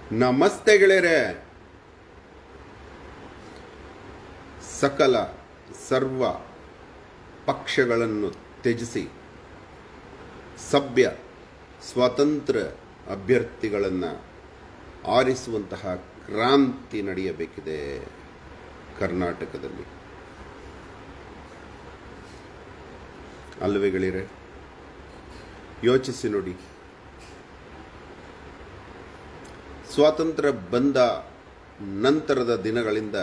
ನಮಸ್ತೆ ಗೆಳೆಯರೆ ಸಕಲ ಸರ್ವ ಪಕ್ಷಗಳನ್ನು ತ್ಯಜಿಸಿ ಸಭ್ಯ ಸ್ವಾತಂತ್ರ್ಯ ಅಭ್ಯರ್ಥಿಗಳನ್ನು ಆರಿಸುವಂತಹ ಕ್ರಾಂತಿ ನಡೆಯಬೇಕಿದೆ ಕರ್ನಾಟಕದಲ್ಲಿ ಅಲ್ವೇ ಗೆಳೆಯರೆ ಯೋಚಿಸಿ ನೋಡಿ ಸ್ವಾತಂತ್ರ್ಯ ಬಂದ ನಂತರದ ದಿನಗಳಿಂದ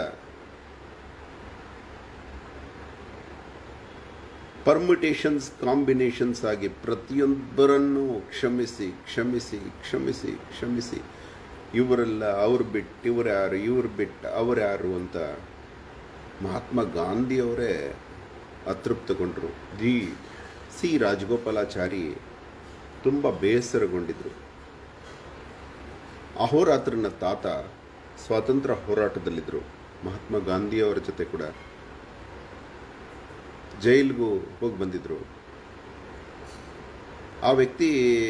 ಪರ್ಮಿಟೇಷನ್ಸ್ ಕಾಂಬಿನೇಷನ್ಸ್ ಆಗಿ ಪ್ರತಿಯೊಬ್ಬರನ್ನು ಕ್ಷಮಿಸಿ ಕ್ಷಮಿಸಿ ಕ್ಷಮಿಸಿ ಕ್ಷಮಿಸಿ ಇವರೆಲ್ಲ ಅವ್ರು ಬಿಟ್ಟು ಇವ್ರು ಯಾರು ಇವ್ರು ಬಿಟ್ಟು ಅವ್ರು ಯಾರು ಅಂತ ಮಹಾತ್ಮ ಗಾಂಧಿಯವರೇ ಅತೃಪ್ತಗೊಂಡರು ಜಿ ಸಿ ರಾಜಗೋಪಾಲಾಚಾರಿ ತುಂಬ ಬೇಸರಗೊಂಡಿದ್ರು ಅಹೋರಾತ್ರನ ತಾತ ಸ್ವಾತಂತ್ರ್ಯ ಹೋರಾಟದಲ್ಲಿದ್ದರು ಮಹಾತ್ಮ ಗಾಂಧಿಯವರ ಜೊತೆ ಕೂಡ ಜೈಲ್ಗೂ ಹೋಗಿ ಬಂದಿದ್ರು ಆ ವ್ಯಕ್ತಿ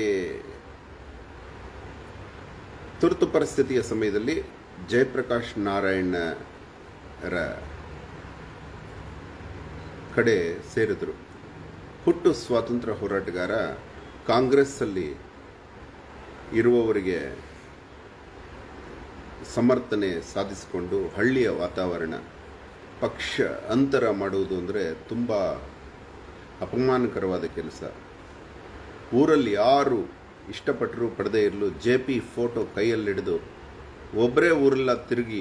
ತುರ್ತು ಪರಿಸ್ಥಿತಿಯ ಸಮಯದಲ್ಲಿ ಜಯಪ್ರಕಾಶ್ ನಾರಾಯಣರ ಕಡೆ ಸೇರಿದ್ರು ಹುಟ್ಟು ಸ್ವಾತಂತ್ರ್ಯ ಹೋರಾಟಗಾರ ಕಾಂಗ್ರೆಸ್ಸಲ್ಲಿ ಇರುವವರಿಗೆ ಸಮರ್ಥನೆ ಸಾಧಿಸಿಕೊಂಡು ಹಳ್ಳಿಯ ವಾತಾವರಣ ಪಕ್ಷ ಅಂತರ ಮಾಡುವುದು ಅಂದರೆ ತುಂಬ ಅಪಮಾನಕರವಾದ ಕೆಲಸ ಊರಲ್ಲಿ ಯಾರು ಇಷ್ಟಪಟ್ಟರು ಪಡೆದೇ ಇರಲು ಜೆ ಪಿ ಫೋಟೋ ಕೈಯಲ್ಲಿಡಿದು ಒಬ್ಬರೇ ಊರೆಲ್ಲ ತಿರುಗಿ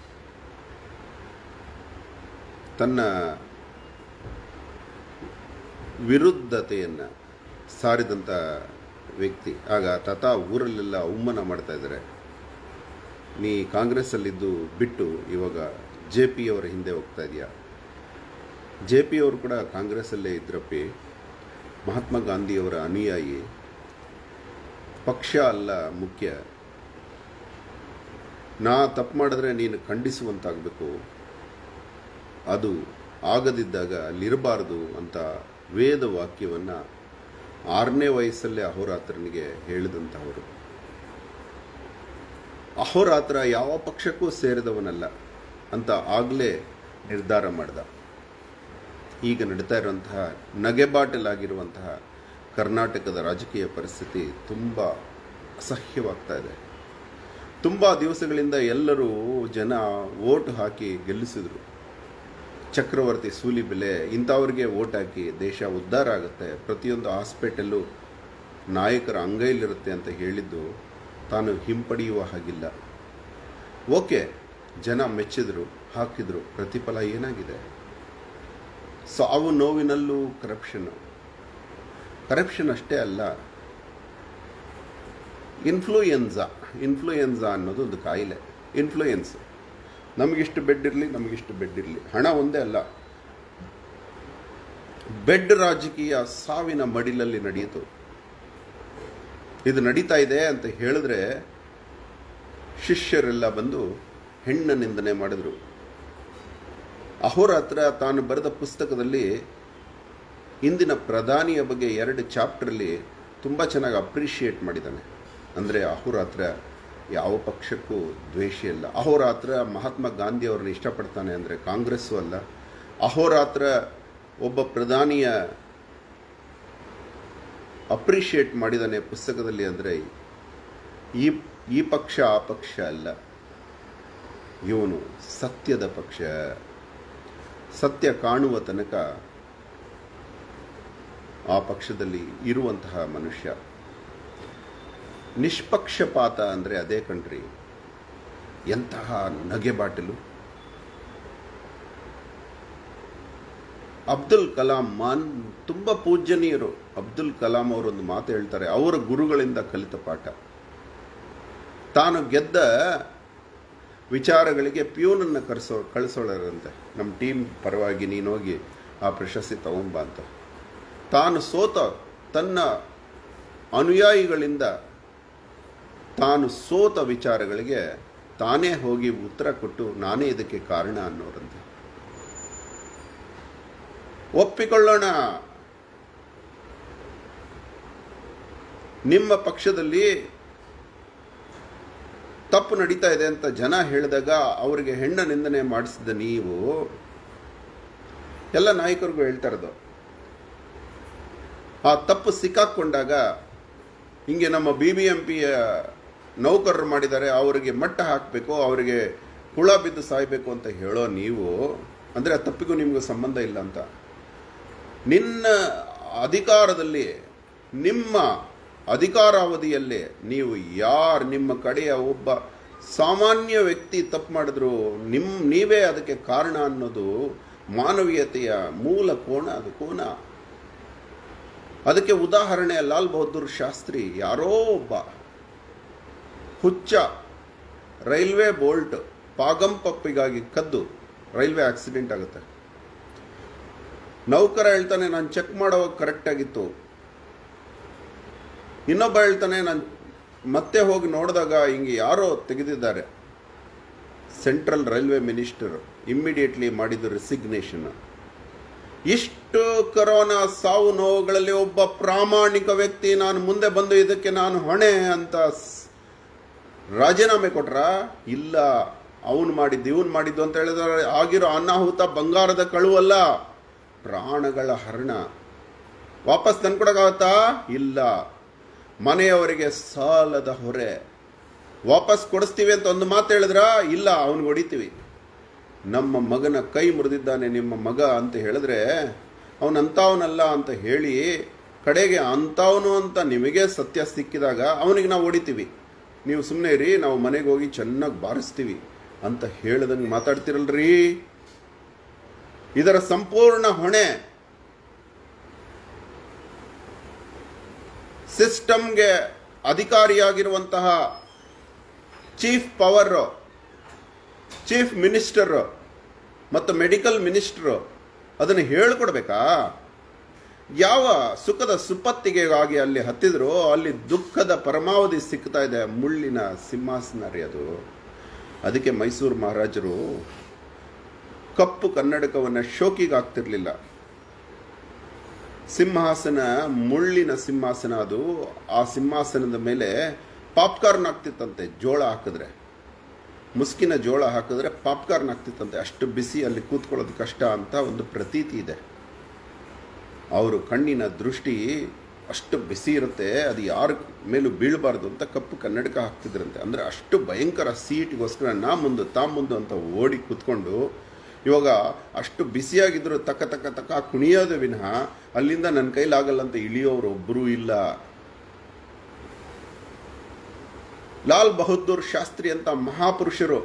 ತನ್ನ ವಿರುದ್ಧತೆಯನ್ನು ಸಾರಿದಂಥ ವ್ಯಕ್ತಿ ಆಗ ತಾತ ಊರಲ್ಲೆಲ್ಲ ಅವಮಾನ ಮಾಡ್ತಾ ಇದ್ದಾರೆ ನೀ ಕಾಂಗ್ರೆಸ್ಸಲ್ಲಿದ್ದು ಬಿಟ್ಟು ಇವಾಗ ಜೆ ಪಿ ಅವರ ಹಿಂದೆ ಹೋಗ್ತಾ ಇದೆಯಾ ಜೆ ಪಿ ಅವರು ಕೂಡ ಕಾಂಗ್ರೆಸ್ಸಲ್ಲೇ ಇದ್ರಪ್ಪಿ ಮಹಾತ್ಮ ಗಾಂಧಿಯವರ ಅನುಯಾಯಿ ಪಕ್ಷ ಅಲ್ಲ ಮುಖ್ಯ ನಾ ತಪ್ಪು ಮಾಡಿದ್ರೆ ನೀನು ಖಂಡಿಸುವಂತಾಗಬೇಕು ಅದು ಆಗದಿದ್ದಾಗ ಅಲ್ಲಿರಬಾರ್ದು ಅಂತ ವೇದ ವಾಕ್ಯವನ್ನು ಆರನೇ ವಯಸ್ಸಲ್ಲೇ ಅಹೋರಾತ್ರನಿಗೆ ಹೇಳಿದಂಥವರು ಅಹೋರಾತ್ರ ಯಾವ ಪಕ್ಷಕ್ಕೂ ಸೇರಿದವನಲ್ಲ ಅಂತ ಆಗಲೇ ನಿರ್ಧಾರ ಮಾಡಿದ ಈಗ ನಡೀತಾ ಇರುವಂತಹ ನಗೆಬಾಟಲಾಗಿರುವಂತಹ ಕರ್ನಾಟಕದ ರಾಜಕೀಯ ಪರಿಸ್ಥಿತಿ ತುಂಬ ಅಸಹ್ಯವಾಗ್ತಾ ಇದೆ ತುಂಬ ದಿವಸಗಳಿಂದ ಎಲ್ಲರೂ ಜನ ಓಟ್ ಹಾಕಿ ಗೆಲ್ಲಿಸಿದರು ಚಕ್ರವರ್ತಿ ಸೂಲಿಬೆಲೆ ಇಂಥವ್ರಿಗೆ ಓಟ್ ಹಾಕಿ ದೇಶ ಉದ್ಧಾರ ಆಗುತ್ತೆ ಪ್ರತಿಯೊಂದು ಹಾಸ್ಪಿಟಲ್ಲು ನಾಯಕರ ಅಂಗೈಲಿರುತ್ತೆ ಅಂತ ಹೇಳಿದ್ದು ತಾನು ಹಿಂಪಡೆಯುವ ಹಾಗಿಲ್ಲ ಓಕೆ ಜನ ಮೆಚ್ಚಿದ್ರು ಹಾಕಿದ್ರು ಪ್ರತಿಫಲ ಏನಾಗಿದೆ ಸಾವು ನೋವಿನಲ್ಲೂ ಕರಪ್ಷನ್ ಕರಪ್ಷನ್ ಅಷ್ಟೇ ಅಲ್ಲ ಇನ್ಫ್ಲೂಯೆನ್ಸಾ ಇನ್ಫ್ಲೂಯೆನ್ಸಾ ಅನ್ನೋದು ಒಂದು ಕಾಯಿಲೆ ಇನ್ಫ್ಲೂಯೆನ್ಸ್ ನಮಗಿಷ್ಟು ಬೆಡ್ ಇರಲಿ ನಮಗಿಷ್ಟು ಬೆಡ್ ಇರಲಿ ಹಣ ಒಂದೇ ಅಲ್ಲ ಬೆಡ್ ರಾಜಕೀಯ ಸಾವಿನ ಮಡಿಲಲ್ಲಿ ನಡೆಯಿತು ಇದು ನಡೀತಾ ಇದೆ ಅಂತ ಹೇಳಿದ್ರೆ ಶಿಷ್ಯರೆಲ್ಲ ಬಂದು ಹೆಣ್ಣ ನಿಂದನೆ ಮಾಡಿದ್ರು ಅಹೋರಾತ್ರ ತಾನು ಬರೆದ ಪುಸ್ತಕದಲ್ಲಿ ಇಂದಿನ ಪ್ರಧಾನಿಯ ಬಗ್ಗೆ ಎರಡು ಚಾಪ್ಟ್ರಲ್ಲಿ ತುಂಬ ಚೆನ್ನಾಗಿ ಅಪ್ರಿಷಿಯೇಟ್ ಮಾಡಿದ್ದಾನೆ ಅಂದರೆ ಅಹೋರಾತ್ರ ಯಾವ ಪಕ್ಷಕ್ಕೂ ದ್ವೇಷ ಇಲ್ಲ ಅಹೋರಾತ್ರ ಮಹಾತ್ಮ ಗಾಂಧಿ ಅವ್ರನ್ನ ಇಷ್ಟಪಡ್ತಾನೆ ಅಂದರೆ ಕಾಂಗ್ರೆಸ್ಸು ಅಲ್ಲ ಅಹೋರಾತ್ರ ಒಬ್ಬ ಪ್ರಧಾನಿಯ ಅಪ್ರಿಷಿಯೇಟ್ ಮಾಡಿದ್ದಾನೆ ಪುಸ್ತಕದಲ್ಲಿ ಅಂದರೆ ಈ ಈ ಪಕ್ಷ ಆ ಪಕ್ಷ ಅಲ್ಲ ಇವನು ಸತ್ಯದ ಪಕ್ಷ ಸತ್ಯ ಕಾಣುವ ತನಕ ಆ ಪಕ್ಷದಲ್ಲಿ ಇರುವಂತಹ ಮನುಷ್ಯ ನಿಷ್ಪಕ್ಷಪಾತ ಅಂದರೆ ಅದೇ ಕಣ್ರಿ ಎಂತಹ ನಗೆಬಾಟಲು ಅಬ್ದುಲ್ ಕಲಾಂ ಮಾನ್ ತುಂಬ ಪೂಜ್ಯನೀಯರು ಅಬ್ದುಲ್ ಕಲಾಂ ಅವರೊಂದು ಮಾತು ಹೇಳ್ತಾರೆ ಅವರ ಗುರುಗಳಿಂದ ಕಲಿತ ಪಾಠ ತಾನು ಗೆದ್ದ ವಿಚಾರಗಳಿಗೆ ಪ್ಯೂನನ್ನು ಕರೆಸೋ ಕಳಿಸೋಳರಂತೆ ನಮ್ಮ ಟೀಮ್ ಪರವಾಗಿ ನೀನು ಹೋಗಿ ಆ ಪ್ರಶಸ್ತಿ ತಗೊಂಬ ಅಂತ ತಾನು ಸೋತ ತನ್ನ ಅನುಯಾಯಿಗಳಿಂದ ತಾನು ಸೋತ ವಿಚಾರಗಳಿಗೆ ತಾನೇ ಹೋಗಿ ಉತ್ತರ ಕೊಟ್ಟು ನಾನೇ ಇದಕ್ಕೆ ಕಾರಣ ಅನ್ನೋರಂತೆ ಒಪ್ಪಿಕೊಳ್ಳೋಣ ನಿಮ್ಮ ಪಕ್ಷದಲ್ಲಿ ತಪ್ಪು ನಡೀತಾ ಇದೆ ಅಂತ ಜನ ಹೇಳಿದಾಗ ಅವರಿಗೆ ಹೆಣ್ಣ ನಿಂದನೆ ಮಾಡಿಸಿದ ನೀವು ಎಲ್ಲ ನಾಯಕರಿಗೂ ಹೇಳ್ತಾ ಇರೋದು ಆ ತಪ್ಪು ಸಿಕ್ಕಾಕೊಂಡಾಗ ಹಿಂಗೆ ನಮ್ಮ ಬಿ ಬಿ ಎಂ ಪಿಯ ನೌಕರರು ಮಾಡಿದ್ದಾರೆ ಅವರಿಗೆ ಮಟ್ಟ ಹಾಕಬೇಕು ಅವರಿಗೆ ಹುಳ ಬಿದ್ದು ಸಾಯಬೇಕು ಅಂತ ಹೇಳೋ ನೀವು ಅಂದರೆ ಆ ತಪ್ಪಿಗೂ ನಿಮಗೂ ಸಂಬಂಧ ಇಲ್ಲ ಅಂತ ನಿನ್ನ ಅಧಿಕಾರದಲ್ಲಿ ನಿಮ್ಮ ಅಧಿಕಾರಾವಧಿಯಲ್ಲೇ ನೀವು ಯಾರು ನಿಮ್ಮ ಕಡೆಯ ಒಬ್ಬ ಸಾಮಾನ್ಯ ವ್ಯಕ್ತಿ ತಪ್ಪು ಮಾಡಿದ್ರು ನಿಮ್ಮ ನೀವೇ ಅದಕ್ಕೆ ಕಾರಣ ಅನ್ನೋದು ಮಾನವೀಯತೆಯ ಮೂಲ ಕೋಣ ಅದು ಕೋನ ಅದಕ್ಕೆ ಉದಾಹರಣೆ ಲಾಲ್ ಬಹದ್ದೂರ್ ಶಾಸ್ತ್ರಿ ಯಾರೋ ಒಬ್ಬ ಹುಚ್ಚ ರೈಲ್ವೆ ಬೋಲ್ಟ್ ಪಾಗಂಪಪ್ಪಿಗಾಗಿ ಕದ್ದು ರೈಲ್ವೆ ಆಕ್ಸಿಡೆಂಟ್ ಆಗುತ್ತೆ ನೌಕರ ಹೇಳ್ತಾನೆ ನಾನು ಚೆಕ್ ಮಾಡೋವಾಗ ಕರೆಕ್ಟ್ ಆಗಿತ್ತು ಇನ್ನೊಬ್ಬ ಹೇಳ್ತಾನೆ ನಾನು ಮತ್ತೆ ಹೋಗಿ ನೋಡಿದಾಗ ಹಿಂಗೆ ಯಾರೋ ತೆಗೆದಿದ್ದಾರೆ ಸೆಂಟ್ರಲ್ ರೈಲ್ವೆ ಮಿನಿಸ್ಟರ್ ಇಮ್ಮಿಡಿಯೇಟ್ಲಿ ಮಾಡಿದ ರಿಸಿಗ್ನೇಷನ್ ಇಷ್ಟು ಕರೋನಾ ಸಾವು ನೋವುಗಳಲ್ಲಿ ಒಬ್ಬ ಪ್ರಾಮಾಣಿಕ ವ್ಯಕ್ತಿ ನಾನು ಮುಂದೆ ಬಂದು ಇದಕ್ಕೆ ನಾನು ಹೊಣೆ ಅಂತ ಸ್- ರಾಜೀನಾಮೆ ಕೊಟ್ರ ಇಲ್ಲ ಅವನು ಮಾಡಿದ್ದು ಇವನು ಮಾಡಿದ್ದು ಅಂತ ಹೇಳಿದ್ರೆ ಆಗಿರೋ ಅನಾಹುತ ಬಂಗಾರದ ಕಳುವಲ್ಲ ಪ್ರಾಣಗಳ ಹರಣ ವಾಪಸ್ ತಂದ್ಕೊಡಕ್ಕಾಗತ್ತಾ ಇಲ್ಲ ಮನೆಯವರಿಗೆ ಸಾಲದ ಹೊರೆ ವಾಪಸ್ ಕೊಡಿಸ್ತೀವಿ ಅಂತ ಒಂದು ಮಾತು ಹೇಳಿದ್ರ ಇಲ್ಲ ಅವನಿಗೆ ಹೊಡಿತೀವಿ ನಮ್ಮ ಮಗನ ಕೈ ಮುರಿದಿದ್ದಾನೆ ನಿಮ್ಮ ಮಗ ಅಂತ ಹೇಳಿದ್ರೆ ಅವನಂಥವನಲ್ಲ ಅಂತ ಹೇಳಿ ಕಡೆಗೆ ಅಂಥವನು ಅಂತ ನಿಮಗೆ ಸತ್ಯ ಸಿಕ್ಕಿದಾಗ ಅವನಿಗೆ ನಾವು ಹೊಡಿತೀವಿ ನೀವು ಸುಮ್ಮನೆ ಇರಿ ನಾವು ಮನೆಗೆ ಹೋಗಿ ಚೆನ್ನಾಗಿ ಬಾರಿಸ್ತೀವಿ ಅಂತ ಹೇಳ್ದಂಗೆ ಮಾತಾಡ್ತಿರಲ್ರಿ ಇದರ ಸಂಪೂರ್ಣ ಹೊಣೆ ಸಿಸ್ಟಮ್ಗೆ ಅಧಿಕಾರಿಯಾಗಿರುವಂತಹ ಚೀಫ್ ಪವರ್ ಚೀಫ್ ಮಿನಿಸ್ಟರ್ ಮತ್ತು ಮೆಡಿಕಲ್ ಮಿನಿಸ್ಟರ್ ಅದನ್ನು ಹೇಳ್ಕೊಡ್ಬೇಕಾ ಯಾವ ಸುಖದ ಸುಪ್ಪತ್ತಿಗೆ ಆಗಿ ಅಲ್ಲಿ ಹತ್ತಿದ್ರು ಅಲ್ಲಿ ದುಃಖದ ಪರಮಾವಧಿ ಸಿಗ್ತಾ ಇದೆ ಮುಳ್ಳಿನ ಸಿಂಹಾಸನ ರೀ ಅದು ಅದಕ್ಕೆ ಮೈಸೂರು ಮಹಾರಾಜರು ಕಪ್ಪು ಕನ್ನಡಕವನ್ನು ಶೋಕಿಗೆ ಆಗ್ತಿರ್ಲಿಲ್ಲ ಸಿಂಹಾಸನ ಮುಳ್ಳಿನ ಸಿಂಹಾಸನ ಅದು ಆ ಸಿಂಹಾಸನದ ಮೇಲೆ ಪಾಪ್ಕಾರ್ನ್ ಆಗ್ತಿತ್ತಂತೆ ಜೋಳ ಹಾಕಿದ್ರೆ ಮುಸ್ಕಿನ ಜೋಳ ಹಾಕಿದ್ರೆ ಪಾಪ್ಕಾರ್ನ್ ಆಗ್ತಿತ್ತಂತೆ ಅಷ್ಟು ಬಿಸಿ ಅಲ್ಲಿ ಕೂತ್ಕೊಳ್ಳೋದು ಕಷ್ಟ ಅಂತ ಒಂದು ಪ್ರತೀತಿ ಇದೆ ಅವರು ಕಣ್ಣಿನ ದೃಷ್ಟಿ ಅಷ್ಟು ಬಿಸಿ ಇರುತ್ತೆ ಅದು ಯಾರ ಮೇಲೂ ಬೀಳಬಾರ್ದು ಅಂತ ಕಪ್ಪು ಕನ್ನಡಕ ಹಾಕ್ತಿದ್ರಂತೆ ಅಂದರೆ ಅಷ್ಟು ಭಯಂಕರ ಸೀಟ್ಗೋಸ್ಕರ ನಾ ಮುಂದು ತಾ ಮುಂದು ಅಂತ ಓಡಿ ಕೂತ್ಕೊಂಡು ಇವಾಗ ಅಷ್ಟು ಬಿಸಿಯಾಗಿದ್ರು ತಕ್ಕ ತಕ್ಕ ತಕ್ಕ ಕುಣಿಯೋದು ವಿನಃ ಅಲ್ಲಿಂದ ನನ್ನ ಕೈಲಾಗಲ್ಲ ಅಂತ ಇಳಿಯೋರು ಒಬ್ಬರೂ ಇಲ್ಲ ಲಾಲ್ ಬಹದ್ದೂರ್ ಶಾಸ್ತ್ರಿ ಅಂತ ಮಹಾಪುರುಷರು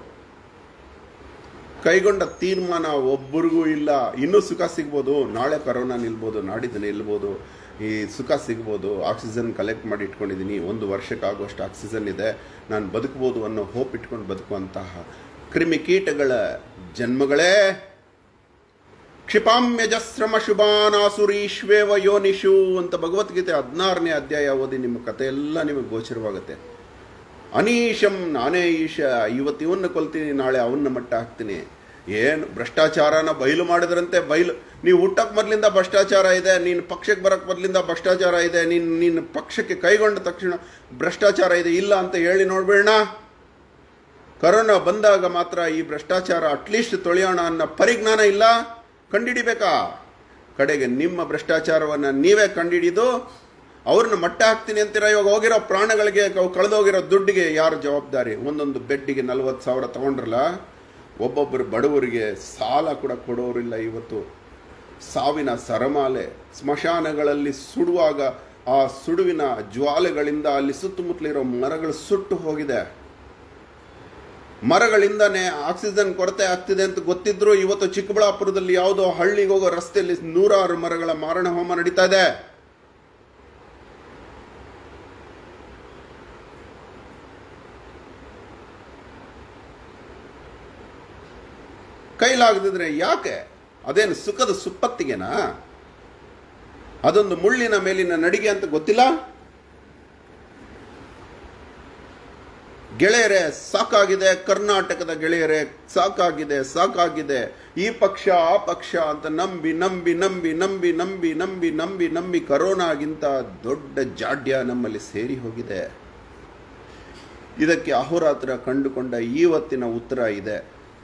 ಕೈಗೊಂಡ ತೀರ್ಮಾನ ಒಬ್ಬರಿಗೂ ಇಲ್ಲ ಇನ್ನೂ ಸುಖ ಸಿಗ್ಬೋದು ನಾಳೆ ಕರೋನಾ ನಿಲ್ಬೋದು ನಾಡಿದ್ದು ನಿಲ್ಬೋದು ಈ ಸುಖ ಸಿಗ್ಬೋದು ಆಕ್ಸಿಜನ್ ಕಲೆಕ್ಟ್ ಮಾಡಿ ಇಟ್ಕೊಂಡಿದ್ದೀನಿ ಒಂದು ವರ್ಷಕ್ಕಾಗುವಷ್ಟು ಆಕ್ಸಿಜನ್ ಇದೆ ನಾನು ಬದುಕ್ಬೋದು ಅನ್ನೋ ಹೋಪ್ ಇಟ್ಕೊಂಡು ಬದುಕುವಂತಹ ಕ್ರಿಮಿಕೀಟಗಳ ಜನ್ಮಗಳೇ ಕ್ಷಿಪಾಮ್ಯಜಸ್ರಮ ಶುಭಾನಾಸುರೀಶ್ವೇವ ಯೋನಿಷು ಅಂತ ಭಗವದ್ಗೀತೆ ಹದಿನಾರನೇ ಅಧ್ಯಾಯ ಓದಿ ನಿಮ್ಮ ಕಥೆ ಎಲ್ಲ ನಿಮಗೆ ಗೋಚರವಾಗುತ್ತೆ ಅನೀಶಂ ನಾನೇ ಈಶ ಇವತ್ತು ಇವನ್ನ ಕೊಲ್ತೀನಿ ನಾಳೆ ಅವನ್ನ ಮಟ್ಟ ಹಾಕ್ತೀನಿ ಏನು ಭ್ರಷ್ಟಾಚಾರನ ಬಯಲು ಮಾಡಿದ್ರಂತೆ ಬಯಲು ನೀವು ಹುಟ್ಟಕ್ಕೆ ಮೊದಲಿಂದ ಭ್ರಷ್ಟಾಚಾರ ಇದೆ ನೀನು ಪಕ್ಷಕ್ಕೆ ಬರೋಕ್ಕೆ ಮೊದಲಿಂದ ಭ್ರಷ್ಟಾಚಾರ ಇದೆ ನೀನು ನಿನ್ನ ಪಕ್ಷಕ್ಕೆ ಕೈಗೊಂಡ ತಕ್ಷಣ ಭ್ರಷ್ಟಾಚಾರ ಇದೆ ಇಲ್ಲ ಅಂತ ಹೇಳಿ ನೋಡ್ಬೇಡ ಕರೋನಾ ಬಂದಾಗ ಮಾತ್ರ ಈ ಭ್ರಷ್ಟಾಚಾರ ಅಟ್ಲೀಸ್ಟ್ ತೊಳೆಯೋಣ ಅನ್ನೋ ಪರಿಜ್ಞಾನ ಇಲ್ಲ ಕಂಡಿಡಿಬೇಕಾ ಕಡೆಗೆ ನಿಮ್ಮ ಭ್ರಷ್ಟಾಚಾರವನ್ನು ನೀವೇ ಕಂಡಿಡಿದು ಅವ್ರನ್ನ ಮಟ್ಟ ಹಾಕ್ತೀನಿ ಅಂತೀರ ಇವಾಗ ಹೋಗಿರೋ ಪ್ರಾಣಗಳಿಗೆ ಅವು ಕಳೆದೋಗಿರೋ ದುಡ್ಡಿಗೆ ಯಾರು ಜವಾಬ್ದಾರಿ ಒಂದೊಂದು ಬೆಡ್ಡಿಗೆ ನಲ್ವತ್ತು ಸಾವಿರ ತಗೊಂಡ್ರಲ್ಲ ಒಬ್ಬೊಬ್ಬರು ಬಡವರಿಗೆ ಸಾಲ ಕೂಡ ಕೊಡೋರಿಲ್ಲ ಇವತ್ತು ಸಾವಿನ ಸರಮಾಲೆ ಸ್ಮಶಾನಗಳಲ್ಲಿ ಸುಡುವಾಗ ಆ ಸುಡುವಿನ ಜ್ವಾಲೆಗಳಿಂದ ಅಲ್ಲಿ ಸುತ್ತಮುತ್ತಲಿರೋ ಮರಗಳು ಸುಟ್ಟು ಹೋಗಿದೆ ಮರಗಳಿಂದನೇ ಆಕ್ಸಿಜನ್ ಕೊರತೆ ಆಗ್ತಿದೆ ಅಂತ ಗೊತ್ತಿದ್ರು ಇವತ್ತು ಚಿಕ್ಕಬಳ್ಳಾಪುರದಲ್ಲಿ ಯಾವುದೋ ಹಳ್ಳಿಗೆ ಹೋಗೋ ರಸ್ತೆಯಲ್ಲಿ ನೂರಾರು ಮರಗಳ ಮಾರಣ ಹೋಮ ನಡೀತಾ ಇದೆ ಕೈಲಾಗದಿದ್ರೆ ಯಾಕೆ ಅದೇನು ಸುಖದ ಸುಪ್ಪತ್ತಿಗೆನಾ ಅದೊಂದು ಮುಳ್ಳಿನ ಮೇಲಿನ ನಡಿಗೆ ಅಂತ ಗೊತ್ತಿಲ್ಲ ಗೆಳೆಯರೇ ಸಾಕಾಗಿದೆ ಕರ್ನಾಟಕದ ಗೆಳೆಯರೇ ಸಾಕಾಗಿದೆ ಸಾಕಾಗಿದೆ ಈ ಪಕ್ಷ ಆ ಪಕ್ಷ ಅಂತ ನಂಬಿ ನಂಬಿ ನಂಬಿ ನಂಬಿ ನಂಬಿ ನಂಬಿ ನಂಬಿ ನಂಬಿ ಕರೋನಾಗಿಂತ ದೊಡ್ಡ ಜಾಡ್ಯ ನಮ್ಮಲ್ಲಿ ಸೇರಿ ಹೋಗಿದೆ ಇದಕ್ಕೆ ಅಹೋರಾತ್ರ ಕಂಡುಕೊಂಡ ಇವತ್ತಿನ ಉತ್ತರ ಇದೆ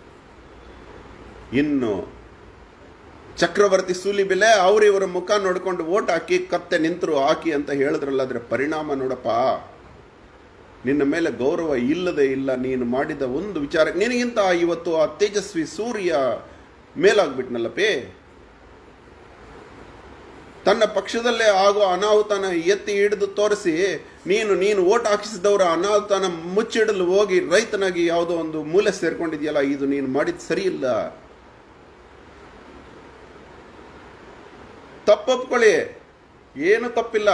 ಇನ್ನು ಚಕ್ರವರ್ತಿ ಸೂಲಿಬೆಲೆ ಅವರಿವರ ಮುಖ ನೋಡ್ಕೊಂಡು ಓಟ್ ಹಾಕಿ ಕತ್ತೆ ನಿಂತರು ಹಾಕಿ ಅಂತ ಹೇಳಿದ್ರಲ್ಲ ಅದ್ರ ಪರಿಣಾಮ ನೋಡಪ್ಪ ನಿನ್ನ ಮೇಲೆ ಗೌರವ ಇಲ್ಲದೆ ಇಲ್ಲ ನೀನು ಮಾಡಿದ ಒಂದು ವಿಚಾರ ನಿನಗಿಂತ ಇವತ್ತು ಆ ತೇಜಸ್ವಿ ಸೂರ್ಯ ಮೇಲಾಗ್ಬಿಟ್ನಲ್ಲಪೇ ತನ್ನ ಪಕ್ಷದಲ್ಲೇ ಆಗೋ ಅನಾಹುತನ ಎತ್ತಿ ಹಿಡಿದು ತೋರಿಸಿ ನೀನು ನೀನು ಓಟ್ ಹಾಕಿಸಿದವರ ಅನಾಹುತನ ಮುಚ್ಚಿಡಲು ಹೋಗಿ ರೈತನಾಗಿ ಯಾವುದೋ ಒಂದು ಮೂಲೆ ಸೇರ್ಕೊಂಡಿದ್ಯಲ್ಲ ಇದು ನೀನು ಮಾಡಿದ ಸರಿ ಇಲ್ಲ ತಪ್ಪೊಪ್ಕೊಳ್ಳಿ ಏನು ತಪ್ಪಿಲ್ಲ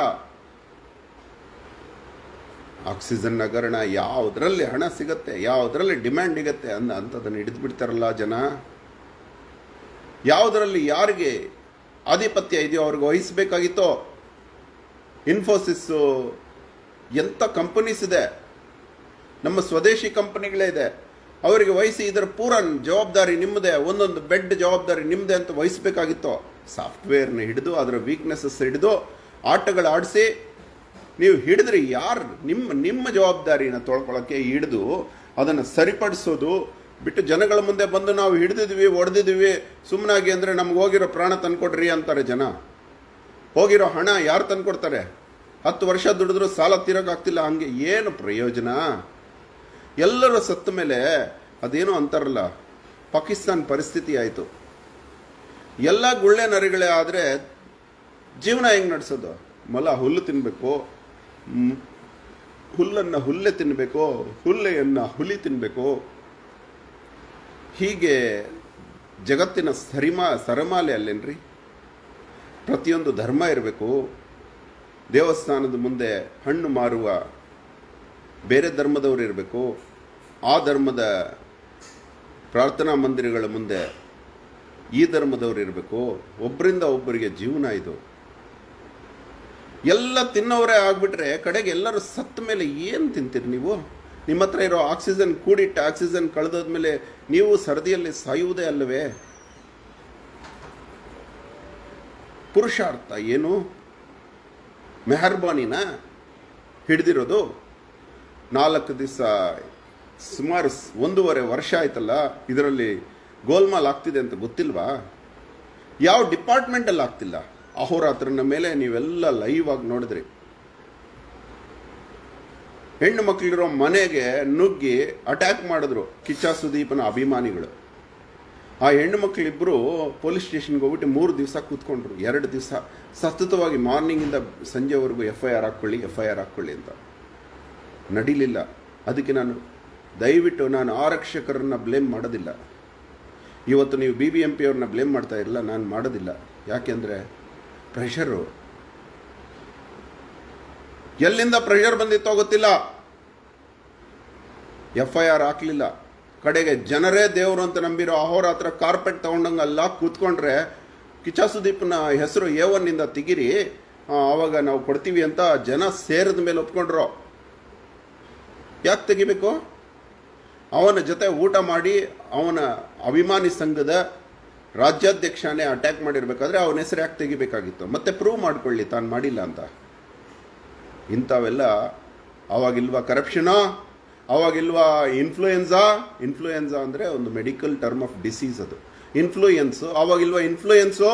ಆಕ್ಸಿಜನ್ ಹಗರಣ ಯಾವುದರಲ್ಲಿ ಹಣ ಸಿಗತ್ತೆ ಯಾವುದರಲ್ಲಿ ಡಿಮ್ಯಾಂಡ್ ಸಿಗತ್ತೆ ಅಂದ ಅಂಥದ್ದನ್ನು ಹಿಡಿದು ಬಿಡ್ತಾರಲ್ಲ ಜನ ಯಾವುದರಲ್ಲಿ ಯಾರಿಗೆ ಆಧಿಪತ್ಯ ಇದೆಯೋ ಅವ್ರಿಗೆ ವಹಿಸಬೇಕಾಗಿತ್ತೋ ಇನ್ಫೋಸಿಸ್ಸು ಎಂಥ ಕಂಪನೀಸ್ ಇದೆ ನಮ್ಮ ಸ್ವದೇಶಿ ಕಂಪನಿಗಳೇ ಇದೆ ಅವರಿಗೆ ವಹಿಸಿ ಇದರ ಪೂರ ಜವಾಬ್ದಾರಿ ನಿಮ್ಮದೇ ಒಂದೊಂದು ಬೆಡ್ ಜವಾಬ್ದಾರಿ ನಿಮ್ಮದೇ ಅಂತ ವಹಿಸಬೇಕಾಗಿತ್ತು ಸಾಫ್ಟ್ವೇರ್ನ ಹಿಡಿದು ಅದರ ವೀಕ್ನೆಸಸ್ ಹಿಡಿದು ಆಟಗಳು ಆಡಿಸಿ ನೀವು ಹಿಡಿದ್ರಿ ಯಾರು ನಿಮ್ಮ ನಿಮ್ಮ ಜವಾಬ್ದಾರಿನ ತೊಳ್ಕೊಳ್ಳೋಕ್ಕೆ ಹಿಡಿದು ಅದನ್ನು ಸರಿಪಡಿಸೋದು ಬಿಟ್ಟು ಜನಗಳ ಮುಂದೆ ಬಂದು ನಾವು ಹಿಡಿದಿದ್ವಿ ಹೊಡೆದಿದ್ವಿ ಸುಮ್ಮನಾಗಿ ಅಂದರೆ ನಮ್ಗೆ ಹೋಗಿರೋ ಪ್ರಾಣ ತಂದ್ಕೊಡ್ರಿ ಅಂತಾರೆ ಜನ ಹೋಗಿರೋ ಹಣ ಯಾರು ತಂದ್ಕೊಡ್ತಾರೆ ಹತ್ತು ವರ್ಷ ದುಡಿದ್ರು ಸಾಲ ತೀರೋಕ್ಕಾಗ್ತಿಲ್ಲ ಹಂಗೆ ಏನು ಪ್ರಯೋಜನ ಎಲ್ಲರೂ ಸತ್ತ ಮೇಲೆ ಅದೇನೋ ಅಂತಾರಲ್ಲ ಪಾಕಿಸ್ತಾನ್ ಪರಿಸ್ಥಿತಿ ಆಯಿತು ಎಲ್ಲ ಗುಳ್ಳೆ ನರಿಗಳೇ ಆದರೆ ಜೀವನ ಹೆಂಗೆ ನಡೆಸೋದು ಮೊಲ ಹುಲ್ಲು ತಿನ್ನಬೇಕು ಹುಲ್ಲನ್ನು ಹುಲ್ಲೆ ತಿನ್ನಬೇಕು ಹುಲ್ಲೆಯನ್ನು ಹುಲಿ ತಿನ್ನಬೇಕು ಹೀಗೆ ಜಗತ್ತಿನ ಸರಿಮಾ ಸರಮಾಲೆ ಅಲ್ಲೇನ್ರಿ ಪ್ರತಿಯೊಂದು ಧರ್ಮ ಇರಬೇಕು ದೇವಸ್ಥಾನದ ಮುಂದೆ ಹಣ್ಣು ಮಾರುವ ಬೇರೆ ಧರ್ಮದವರು ಇರಬೇಕು ಆ ಧರ್ಮದ ಪ್ರಾರ್ಥನಾ ಮಂದಿರಗಳ ಮುಂದೆ ಈ ಧರ್ಮದವರು ಇರಬೇಕು ಒಬ್ಬರಿಂದ ಒಬ್ಬರಿಗೆ ಜೀವನ ಇದು ಎಲ್ಲ ತಿನ್ನೋರೇ ಆಗ್ಬಿಟ್ರೆ ಕಡೆಗೆ ಎಲ್ಲರೂ ಸತ್ತ ಮೇಲೆ ಏನು ತಿಂತೀರಿ ನೀವು ನಿಮ್ಮ ಹತ್ರ ಇರೋ ಆಕ್ಸಿಜನ್ ಕೂಡಿಟ್ಟು ಆಕ್ಸಿಜನ್ ಕಳೆದೋದ್ಮೇಲೆ ನೀವು ಸರದಿಯಲ್ಲಿ ಸಾಯುವುದೇ ಅಲ್ಲವೇ ಪುರುಷಾರ್ಥ ಏನು ಮೆಹರ್ಬಾನಿನ ಹಿಡಿದಿರೋದು ನಾಲ್ಕು ದಿವಸ ಸುಮಾರು ಸ್- ಒಂದೂವರೆ ವರ್ಷ ಆಯ್ತಲ್ಲ ಇದರಲ್ಲಿ ಗೋಲ್ಮಾಲ್ ಆಗ್ತಿದೆ ಅಂತ ಗೊತ್ತಿಲ್ವಾ ಯಾವ ಡಿಪಾರ್ಟ್ಮೆಂಟಲ್ಲಿ ಆಗ್ತಿಲ್ಲ ಅಹೋರಾತ್ರನ ಮೇಲೆ ನೀವೆಲ್ಲ ಲೈವ್ ಆಗಿ ನೋಡಿದ್ರಿ ಹೆಣ್ಣು ಮಕ್ಕಳಿರೋ ಮನೆಗೆ ನುಗ್ಗಿ ಅಟ್ಯಾಕ್ ಮಾಡಿದ್ರು ಕಿಚ್ಚ ಸುದೀಪನ ಅಭಿಮಾನಿಗಳು ಆ ಹೆಣ್ಣು ಮಕ್ಕಳಿಬ್ಬರು ಪೊಲೀಸ್ ಸ್ಟೇಷನ್ಗೆ ಹೋಗ್ಬಿಟ್ಟು ಮೂರು ದಿವಸ ಕೂತ್ಕೊಂಡ್ರು ಎರಡು ದಿವಸ ಸತತವಾಗಿ ಮಾರ್ನಿಂಗಿಂದ ಸಂಜೆವರೆಗೂ ಎಫ್ ಐ ಆರ್ ಹಾಕ್ಕೊಳ್ಳಿ ಎಫ್ ಐ ಆರ್ ಹಾಕ್ಕೊಳ್ಳಿ ಅಂತ ನಡೀಲಿಲ್ಲ ಅದಕ್ಕೆ ನಾನು ದಯವಿಟ್ಟು ನಾನು ಆರಕ್ಷಕರನ್ನ ಬ್ಲೇಮ್ ಮಾಡೋದಿಲ್ಲ ಇವತ್ತು ನೀವು ಬಿ ಬಿ ಎಂ ಪಿ ಅವ್ರನ್ನ ಬ್ಲೇಮ್ ಮಾಡ್ತಾ ಇರಲ್ಲ ನಾನು ಮಾಡೋದಿಲ್ಲ ಯಾಕೆಂದರೆ ಪ್ರೆಷರು ಎಲ್ಲಿಂದ ಪ್ರೆಷರ್ ಬಂದಿತ್ತೋ ಗೊತ್ತಿಲ್ಲ ಎಫ್ ಐ ಆರ್ ಹಾಕಲಿಲ್ಲ ಕಡೆಗೆ ಜನರೇ ದೇವರು ಅಂತ ನಂಬಿರೋ ಅಹೋರಾತ್ರ ಕಾರ್ಪೆಟ್ ತಗೊಂಡಂಗೆ ಅಲ್ಲ ಕೂತ್ಕೊಂಡ್ರೆ ಕಿಚ್ಚ ಸುದೀಪ್ನ ಹೆಸರು ಎ ಒನ್ನಿಂದ ತೆಗಿರಿ ಆ, ಆವಾಗ ನಾವು ಕೊಡ್ತೀವಿ ಅಂತ ಜನ ಸೇರಿದ ಮೇಲೆ ಒಪ್ಕೊಂಡ್ರು ಯಾಕೆ ತೆಗಿಬೇಕು ಅವನ ಜೊತೆ ಊಟ ಮಾಡಿ ಅವನ ಅಭಿಮಾನಿ ಸಂಘದ ರಾಜ್ಯಾಧ್ಯಕ್ಷನೇ ಅಟ್ಯಾಕ್ ಮಾಡಿರ್ಬೇಕಾದ್ರೆ ಅವನ ಹೆಸರು ಯಾಕೆ ತೆಗಿಬೇಕಾಗಿತ್ತು ಮತ್ತೆ ಪ್ರೂವ್ ಮಾಡ್ಕೊಳ್ಳಿ ತಾನು ಮಾಡಿಲ್ಲ ಅಂತ ಇಂಥವೆಲ್ಲ ಅವಾಗಿಲ್ವಾ ಕರಪ್ಷನಾ ಅವಾಗಿಲ್ವಾ ಇನ್ಫ್ಲೂಯೆನ್ಸಾ ಇನ್ಫ್ಲೂಯೆನ್ಸಾ ಅಂದರೆ ಒಂದು ಮೆಡಿಕಲ್ ಟರ್ಮ್ ಆಫ್ ಡಿಸೀಸ್ ಅದು ಇನ್ಫ್ಲೂಯೆನ್ಸು ಅವಾಗಿಲ್ವಾ ಇನ್ಫ್ಲೂಯೆನ್ಸು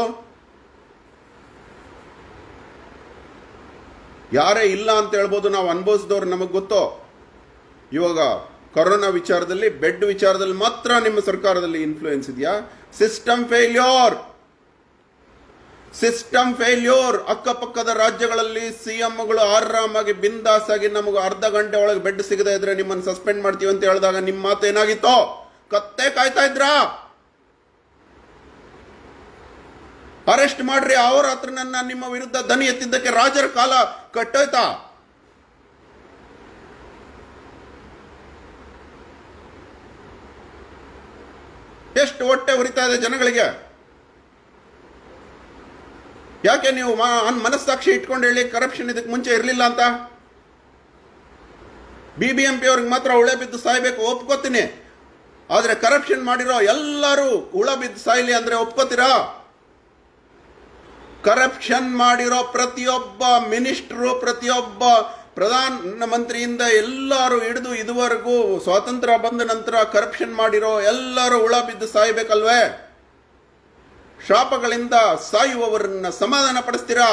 ಯಾರೇ ಇಲ್ಲ ಅಂತ ಹೇಳ್ಬೋದು ನಾವು ಅನುಭವಿಸಿದವ್ರು ನಮಗೆ ಗೊತ್ತೋ ಇವಾಗ ಕೊರೋನಾ ವಿಚಾರದಲ್ಲಿ ಬೆಡ್ ವಿಚಾರದಲ್ಲಿ ಮಾತ್ರ ನಿಮ್ಮ ಸರ್ಕಾರದಲ್ಲಿ ಇನ್ಫ್ಲೂಯೆನ್ಸ್ ಇದೆಯಾ ಸಿಸ್ಟಮ್ ಫೇಲ್ಯೂರ್ ಸಿಸ್ಟಮ್ ಫೇಲ್ಯೂರ್ ಅಕ್ಕಪಕ್ಕದ ರಾಜ್ಯಗಳಲ್ಲಿ ಸಿಎಂಗಳು ಆರಾಮಾಗಿ ಬಿಂದಾಸ್ ಆಗಿ ನಮಗೆ ಅರ್ಧ ಗಂಟೆ ಒಳಗೆ ಬೆಡ್ ಸಿಗದೆ ಇದ್ರೆ ನಿಮ್ಮನ್ನು ಸಸ್ಪೆಂಡ್ ಮಾಡ್ತೀವಿ ಅಂತ ಹೇಳಿದಾಗ ನಿಮ್ಮ ಮಾತು ಏನಾಗಿತ್ತು ಕತ್ತೆ ಕಾಯ್ತಾ ಇದ್ರಾ ಅರೆಸ್ಟ್ ಮಾಡ್ರಿ ಅವ್ರ ಹತ್ರ ನನ್ನ ನಿಮ್ಮ ವಿರುದ್ಧ ದನಿ ಎತ್ತಿದ್ದಕ್ಕೆ ರಾಜರ ಕಾಲ ಕಟ್ಟೋಯ್ತಾ ಎಷ್ಟು ಹೊಟ್ಟೆ ಉರಿತಾ ಇದೆ ಜನಗಳಿಗೆ ಯಾಕೆ ನೀವು ಮ- ಅನ್- ಮನಸ್ಸಾಕ್ಷಿ ಇಟ್ಕೊಂಡು ಹೇಳಿ ಕರಪ್ಷನ್ ಇದಕ್ಕೆ ಮುಂಚೆ ಇರಲಿಲ್ಲ ಅಂತ ಬಿ ಬಿ ಎಂ ಪಿ ಅವ್ರಿಗೆ ಮಾತ್ರ ಉಳೆ ಬಿದ್ದು ಸಾಯ್ಬೇಕು ಒಪ್ಕೋತೀನಿ ಆದ್ರೆ ಕರಪ್ಷನ್ ಮಾಡಿರೋ ಎಲ್ಲರೂ ಹುಳ ಬಿದ್ದು ಸಾಯ್ಲಿ ಅಂದ್ರೆ ಒಪ್ಕೋತೀರಾ ಕರಪ್ಷನ್ ಮಾಡಿರೋ ಪ್ರತಿಯೊಬ್ಬ ಮಿನಿಸ್ಟ್ರು ಪ್ರತಿಯೊಬ್ಬ ಪ್ರಧಾನಮಂತ್ರಿಯಿಂದ ಎಲ್ಲರೂ ಹಿಡಿದು ಇದುವರೆಗೂ ಸ್ವಾತಂತ್ರ್ಯ ಬಂದ ನಂತರ ಕರಪ್ಷನ್ ಮಾಡಿರೋ ಎಲ್ಲರೂ ಹುಳ ಬಿದ್ದು ಸಾಯ್ಬೇಕಲ್ವೇ ಶಾಪಗಳಿಂದ ಸಾಯುವವರನ್ನ ಸಮಾಧಾನ ಪಡಿಸ್ತೀರಾ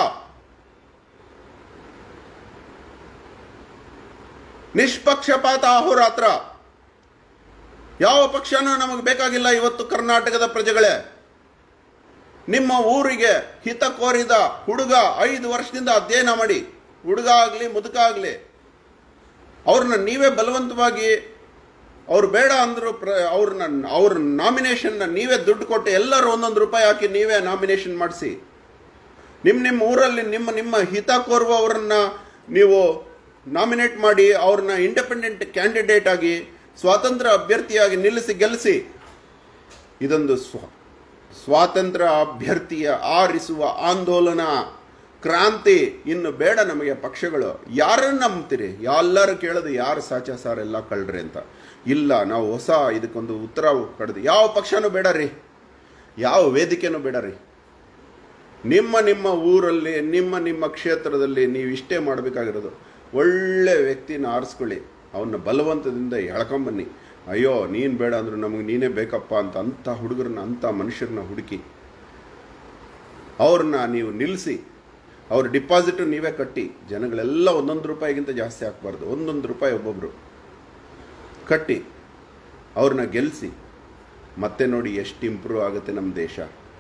ನಿಷ್ಪಕ್ಷಪಾತ ಅಹೋರಾತ್ರ ಯಾವ ಪಕ್ಷನೂ ನಮಗೆ ಬೇಕಾಗಿಲ್ಲ ಇವತ್ತು ಕರ್ನಾಟಕದ ಪ್ರಜೆಗಳೇ ನಿಮ್ಮ ಊರಿಗೆ ಹಿತ ಕೋರಿದ ಹುಡುಗ ಐದು ವರ್ಷದಿಂದ ಅಧ್ಯಯನ ಮಾಡಿ ಹುಡುಗ ಆಗಲಿ ಮುದುಕ ಆಗಲಿ ಅವ್ರನ್ನ ನೀವೇ ಬಲವಂತವಾಗಿ ಅವ್ರು ಬೇಡ ಅಂದ್ರು ಪ್ರ ಅವ್ರನ್ನ ಅವ್ರ ನಾಮಿನೇಷನ್ನ ನೀವೇ ದುಡ್ಡು ಕೊಟ್ಟು ಎಲ್ಲರೂ ಒಂದೊಂದು ರೂಪಾಯಿ ಹಾಕಿ ನೀವೇ ನಾಮಿನೇಷನ್ ಮಾಡಿಸಿ ನಿಮ್ಮ ನಿಮ್ಮ ಊರಲ್ಲಿ ನಿಮ್ಮ ನಿಮ್ಮ ಹಿತ ಕೋರುವವರನ್ನ ನೀವು ನಾಮಿನೇಟ್ ಮಾಡಿ ಅವ್ರನ್ನ ಇಂಡಿಪೆಂಡೆಂಟ್ ಕ್ಯಾಂಡಿಡೇಟ್ ಆಗಿ ಸ್ವಾತಂತ್ರ್ಯ ಅಭ್ಯರ್ಥಿಯಾಗಿ ನಿಲ್ಲಿಸಿ ಗೆಲ್ಲಿಸಿ ಇದೊಂದು ಸ್ವ ಸ್ವಾತಂತ್ರ್ಯ ಅಭ್ಯರ್ಥಿಯ ಆರಿಸುವ ಆಂದೋಲನ ಕ್ರಾಂತಿ ಇನ್ನು ಬೇಡ ನಮಗೆ ಪಕ್ಷಗಳು ಯಾರನ್ನ ನಂಬ್ತೀರಿ ಎಲ್ಲರೂ ಕೇಳೋದು ಯಾರು ಸಾಚ ಸಾರ್ ಎಲ್ಲ ಕಳ್ರಿ ಅಂತ ಇಲ್ಲ ನಾವು ಹೊಸ ಇದಕ್ಕೊಂದು ಉತ್ತರ ಕಡ್ದು ಯಾವ ಪಕ್ಷನೂ ಬೇಡ ರೀ ಯಾವ ವೇದಿಕೆನೂ ಬೇಡ ರೀ ನಿಮ್ಮ ನಿಮ್ಮ ಊರಲ್ಲಿ ನಿಮ್ಮ ನಿಮ್ಮ ಕ್ಷೇತ್ರದಲ್ಲಿ ನೀವು ಇಷ್ಟೇ ಮಾಡಬೇಕಾಗಿರೋದು ಒಳ್ಳೆ ವ್ಯಕ್ತಿನ ಆರಿಸ್ಕೊಳ್ಳಿ ಅವನ್ನ ಬಲವಂತದಿಂದ ಎಳ್ಕೊಂಬನ್ನಿ ಅಯ್ಯೋ ನೀನು ಬೇಡ ಅಂದ್ರು ನಮಗೆ ನೀನೇ ಬೇಕಪ್ಪ ಅಂತ ಅಂಥ ಹುಡುಗರನ್ನ ಅಂಥ ಮನುಷ್ಯರನ್ನ ಹುಡುಕಿ ಅವ್ರನ್ನ ನೀವು ನಿಲ್ಲಿಸಿ ಅವ್ರ ಡಿಪಾಸಿಟ್ ನೀವೇ ಕಟ್ಟಿ ಜನಗಳೆಲ್ಲ ಒಂದೊಂದು ರೂಪಾಯಿಗಿಂತ ಜಾಸ್ತಿ ಹಾಕ್ಬಾರ್ದು ಒಂದೊಂದು ರೂಪಾಯಿ ಒಬ್ಬೊಬ್ರು ಕಟ್ಟಿ ಅವ್ರನ್ನ ಗೆಲ್ಲಿಸಿ ಮತ್ತೆ ನೋಡಿ ಎಷ್ಟು ಇಂಪ್ರೂವ್ ಆಗುತ್ತೆ ನಮ್ಮ ದೇಶ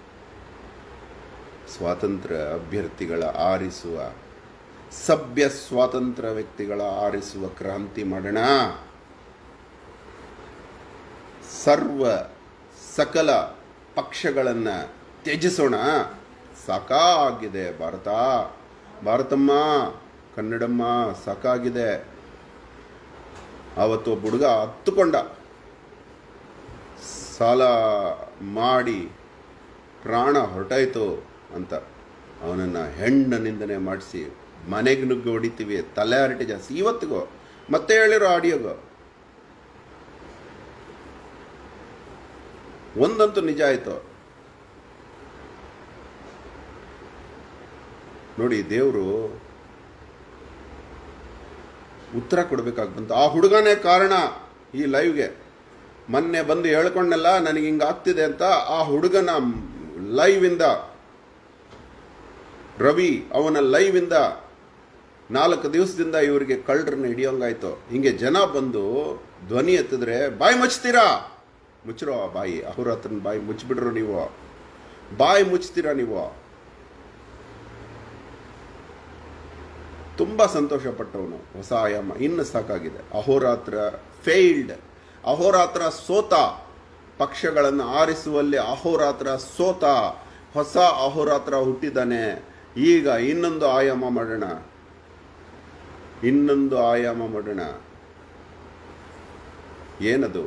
ಸ್ವಾತಂತ್ರ್ಯ ಅಭ್ಯರ್ಥಿಗಳ ಆರಿಸುವ ಸಭ್ಯ ಸ್ವಾತಂತ್ರ್ಯ ವ್ಯಕ್ತಿಗಳ ಆರಿಸುವ ಕ್ರಾಂತಿ ಮಾಡೋಣ ಸರ್ವ ಸಕಲ ಪಕ್ಷಗಳನ್ನು ತ್ಯಜಿಸೋಣ ಸಾಕಾಗಿದೆ ಭಾರತ ಭಾರತಮ್ಮ ಕನ್ನಡಮ್ಮ ಸಾಕಾಗಿದೆ ಆವತ್ತು ಒಬ್ಬ ಹುಡುಗ ಹತ್ತುಕೊಂಡ ಸಾಲ ಮಾಡಿ ಪ್ರಾಣ ಹೊರಟಾಯ್ತು ಅಂತ ಅವನನ್ನು ಹೆಣ್ಣ ನಿಂದನೆ ಮಾಡಿಸಿ ಮನೆಗೆ ನುಗ್ಗಿ ಹೊಡಿತೀವಿ ತಲೆ ಹರಟೆ ಜಾಸ್ತಿ ಇವತ್ತಿಗೋ ಮತ್ತೆ ಹೇಳಿರೋ ಆಡಿಯೋಗೋ ಒಂದಂತೂ ನಿಜ ಆಯ್ತು ನೋಡಿ ದೇವರು ಉತ್ತರ ಕೊಡಬೇಕಾಗಿ ಬಂತು ಆ ಹುಡುಗನೇ ಕಾರಣ ಈ ಲೈವ್ಗೆ ಮೊನ್ನೆ ಬಂದು ಹೇಳ್ಕೊಂಡಲ್ಲ ನನಗೆ ಹಿಂಗೆ ಆಗ್ತಿದೆ ಅಂತ ಆ ಹುಡುಗನ ಲೈವಿಂದ ರವಿ ಅವನ ಲೈವಿಂದ ನಾಲ್ಕು ದಿವಸದಿಂದ ಇವರಿಗೆ ಕಳ್ಳರನ್ನ ಹಿಡಿಯೋಂಗಾಯ್ತು ಹಿಂಗೆ ಜನ ಬಂದು ಧ್ವನಿ ಎತ್ತಿದ್ರೆ ಬಾಯಿ ಮುಚ್ತೀರಾ ಮುಚ್ಚಿರೋ ಆ ಬಾಯಿ ಅವ್ರ ಹತ್ರನ ಬಾಯಿ ಮುಚ್ಚಿಬಿಡ್ರು ನೀವು ಬಾಯಿ ಮುಚ್ತೀರಾ ನೀವು ತುಂಬ ಸಂತೋಷಪಟ್ಟವನು ಹೊಸ ಆಯಾಮ ಇನ್ನು ಸಾಕಾಗಿದೆ ಅಹೋರಾತ್ರ ಫೇಲ್ಡ್ ಅಹೋರಾತ್ರ ಸೋತ ಪಕ್ಷಗಳನ್ನು ಆರಿಸುವಲ್ಲಿ ಅಹೋರಾತ್ರ ಸೋತ ಹೊಸ ಅಹೋರಾತ್ರ ಹುಟ್ಟಿದ್ದಾನೆ ಈಗ ಇನ್ನೊಂದು ಆಯಾಮ ಮಾಡೋಣ ಇನ್ನೊಂದು ಆಯಾಮ ಮಾಡೋಣ ಏನದು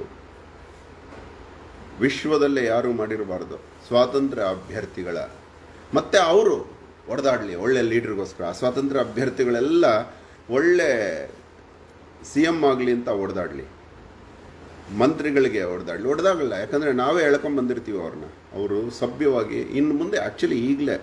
ವಿಶ್ವದಲ್ಲೇ ಯಾರೂ ಮಾಡಿರಬಾರ್ದು ಸ್ವಾತಂತ್ರ್ಯ ಅಭ್ಯರ್ಥಿಗಳ ಮತ್ತೆ ಅವರು ಹೊಡೆದಾಡಲಿ ಒಳ್ಳೆ ಲೀಡ್ರಿಗೋಸ್ಕರ ಆ ಸ್ವಾತಂತ್ರ್ಯ ಅಭ್ಯರ್ಥಿಗಳೆಲ್ಲ ಒಳ್ಳೆ ಸಿ ಎಮ್ ಆಗಲಿ ಅಂತ ಹೊಡೆದಾಡಲಿ ಮಂತ್ರಿಗಳಿಗೆ ಹೊಡೆದಾಡಲಿ ಹೊಡೆದಾಗಲ್ಲ ಯಾಕಂದರೆ ನಾವೇ ಎಳ್ಕೊಂಡ್ ಬಂದಿರ್ತೀವಿ ಅವ್ರನ್ನ ಅವರು ಸಭ್ಯವಾಗಿ ಇನ್ನು ಮುಂದೆ ಆ್ಯಕ್ಚುಲಿ ಈಗಲೇ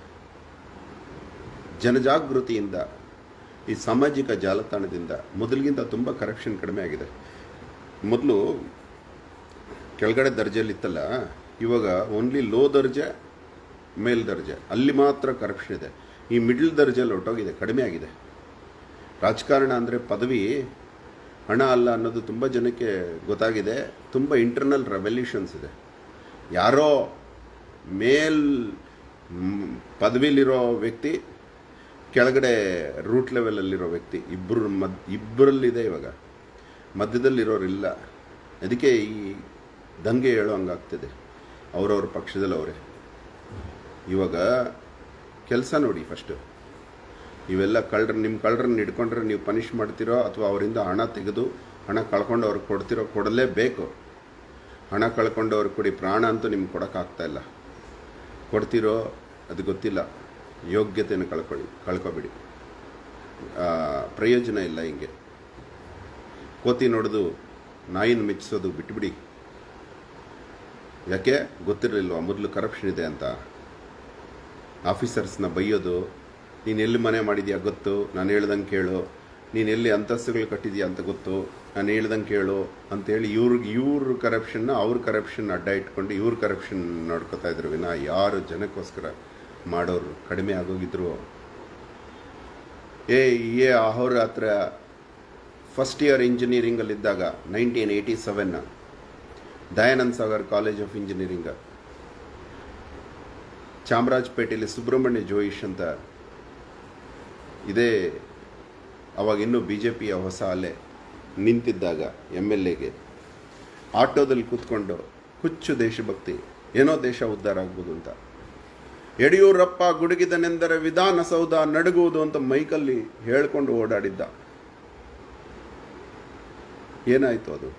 ಜನಜಾಗೃತಿಯಿಂದ ಈ ಸಾಮಾಜಿಕ ಜಾಲತಾಣದಿಂದ ಮೊದಲಿಗಿಂತ ತುಂಬ ಕರಪ್ಷನ್ ಕಡಿಮೆ ಆಗಿದೆ ಮೊದಲು ಕೆಳಗಡೆ ದರ್ಜೆಯಲ್ಲಿತ್ತಲ್ಲ ಇವಾಗ ಓನ್ಲಿ ಲೋ ದರ್ಜೆ ಮೇಲ್ ದರ್ಜೆ ಅಲ್ಲಿ ಮಾತ್ರ ಕರಪ್ಷನ್ ಇದೆ ಈ ಮಿಡ್ಲ್ ದರ್ಜೆಯಲ್ಲಿ ಹೊರಟೋಗಿದೆ ಕಡಿಮೆ ಆಗಿದೆ ರಾಜಕಾರಣ ಅಂದರೆ ಪದವಿ ಹಣ ಅಲ್ಲ ಅನ್ನೋದು ತುಂಬ ಜನಕ್ಕೆ ಗೊತ್ತಾಗಿದೆ ತುಂಬ ಇಂಟರ್ನಲ್ ರೆವಲ್ಯೂಷನ್ಸ್ ಇದೆ ಯಾರೋ ಮೇಲ್ ಮ್, ಪದವಿಲಿರೋ ವ್ಯಕ್ತಿ ಕೆಳಗಡೆ ರೂಟ್ ಲೆವೆಲಲ್ಲಿರೋ ವ್ಯಕ್ತಿ ಇಬ್ಬರು ಮದ್ ಇಬ್ಬರಲ್ಲಿದೆ ಇವಾಗ ಮಧ್ಯದಲ್ಲಿರೋರಿಲ್ಲ ಅದಕ್ಕೆ ಈ ದಂಗೆ ಹೇಳೋ ಹಂಗಾಗ್ತಿದೆ ಅವ್ರವ್ರ ಪಕ್ಷದಲ್ಲಿ ಅವರೇ ಇವಾಗ ಕೆಲಸ ನೋಡಿ ಫಸ್ಟು ಇವೆಲ್ಲ ಕಳ್ಳರ ನಿಮ್ಮ ಕಳ್ಳರನ್ನ ಹಿಡ್ಕೊಂಡ್ರೆ ನೀವು ಪನಿಷ್ ಮಾಡ್ತಿರೋ ಅಥವಾ ಅವರಿಂದ ಹಣ ತೆಗೆದು ಹಣ ಕಳ್ಕೊಂಡು ಅವ್ರಿಗೆ ಕೊಡ್ತಿರೋ ಕೊಡಲೇಬೇಕು ಹಣ ಕಳ್ಕೊಂಡು ಅವ್ರಿಗೆ ಕೊಡಿ ಪ್ರಾಣ ಅಂತೂ ನಿಮ್ಗೆ ಕೊಡೋಕ್ಕಾಗ್ತಾ ಇಲ್ಲ ಕೊಡ್ತಿರೋ ಅದು ಗೊತ್ತಿಲ್ಲ ಯೋಗ್ಯತೆಯನ್ನು ಕಳ್ಕೊಳ್ಳಿ ಕಳ್ಕೊಬೇಡಿ ಆ, ಪ್ರಯೋಜನ ಇಲ್ಲ ಹಿಂಗೆ ಕೋತಿ ನೋಡೋದು ನಾಯಿನ ಮೆಚ್ಚಿಸೋದು ಬಿಟ್ಬಿಡಿ ಯಾಕೆ ಗೊತ್ತಿರಲಿಲ್ವಾ ಮೊದಲು ಕರಪ್ಷನ್ ಇದೆ ಅಂತ ಆಫೀಸರ್ಸ್ನ ಬೈಯೋದು ನೀನು ಎಲ್ಲಿ ಮನೆ ಮಾಡಿದ್ಯಾ ಗೊತ್ತು ನಾನು ಹೇಳ್ದಂಗೆ ಕೇಳು ನೀನು ಎಲ್ಲಿ ಅಂತಸ್ತುಗಳು ಕಟ್ಟಿದ್ಯಾ ಅಂತ ಗೊತ್ತು ನಾನು ಹೇಳ್ದಂಗೆ ಕೇಳು ಅಂತೇಳಿ ಇವ್ರಿಗೆ ಇವ್ರ ಕರಪ್ಷನ್ನ ಅವ್ರ ಕರಪ್ಷನ್ ಅಡ್ಡ ಇಟ್ಕೊಂಡು ಇವ್ರ ಕರಪ್ಷನ್ ನೋಡ್ಕೊತಾ ಇದ್ರು ವಿನ ಯಾರು ಜನಕ್ಕೋಸ್ಕರ ಮಾಡೋರು ಕಡಿಮೆ ಆಗೋಗಿದ್ರು ಏ ಏ ಅವ್ರ ಹತ್ರ ಫಸ್ಟ್ ಇಯರ್ ಇಂಜಿನಿಯರಿಂಗಲ್ಲಿದ್ದಾಗ nineteen eighty seven Dayanand Sagar college of engineering ಚಾಮರಾಜಪೇಟೆಯಲ್ಲಿ ಸುಬ್ರಹ್ಮಣ್ಯ ಜೋಯಿಷ್ ಅಂತ ಇದೇ ಅವಾಗ ಇನ್ನೂ ಬಿ ಜೆ ಪಿಯ ಹೊಸ ಅಲೆ ನಿಂತಿದ್ದಾಗ ಎಮ್ ಎಲ್ ಎಗೆ ಆಟೋದಲ್ಲಿ ಕೂತ್ಕೊಂಡು ಹುಚ್ಚು ದೇಶಭಕ್ತಿ ಏನೋ ದೇಶ ಉದ್ಧಾರ ಆಗ್ಬೋದು ಅಂತ ಯಡಿಯೂರಪ್ಪ ಗುಡುಗಿದನೆಂದರೆ ವಿಧಾನಸೌಧ ನಡುಗುವುದು ಅಂತ ಮೈಕಲ್ಲಿ ಹೇಳ್ಕೊಂಡು ಓಡಾಡಿದ್ದ ಏನಾಯ್ತು ಅದು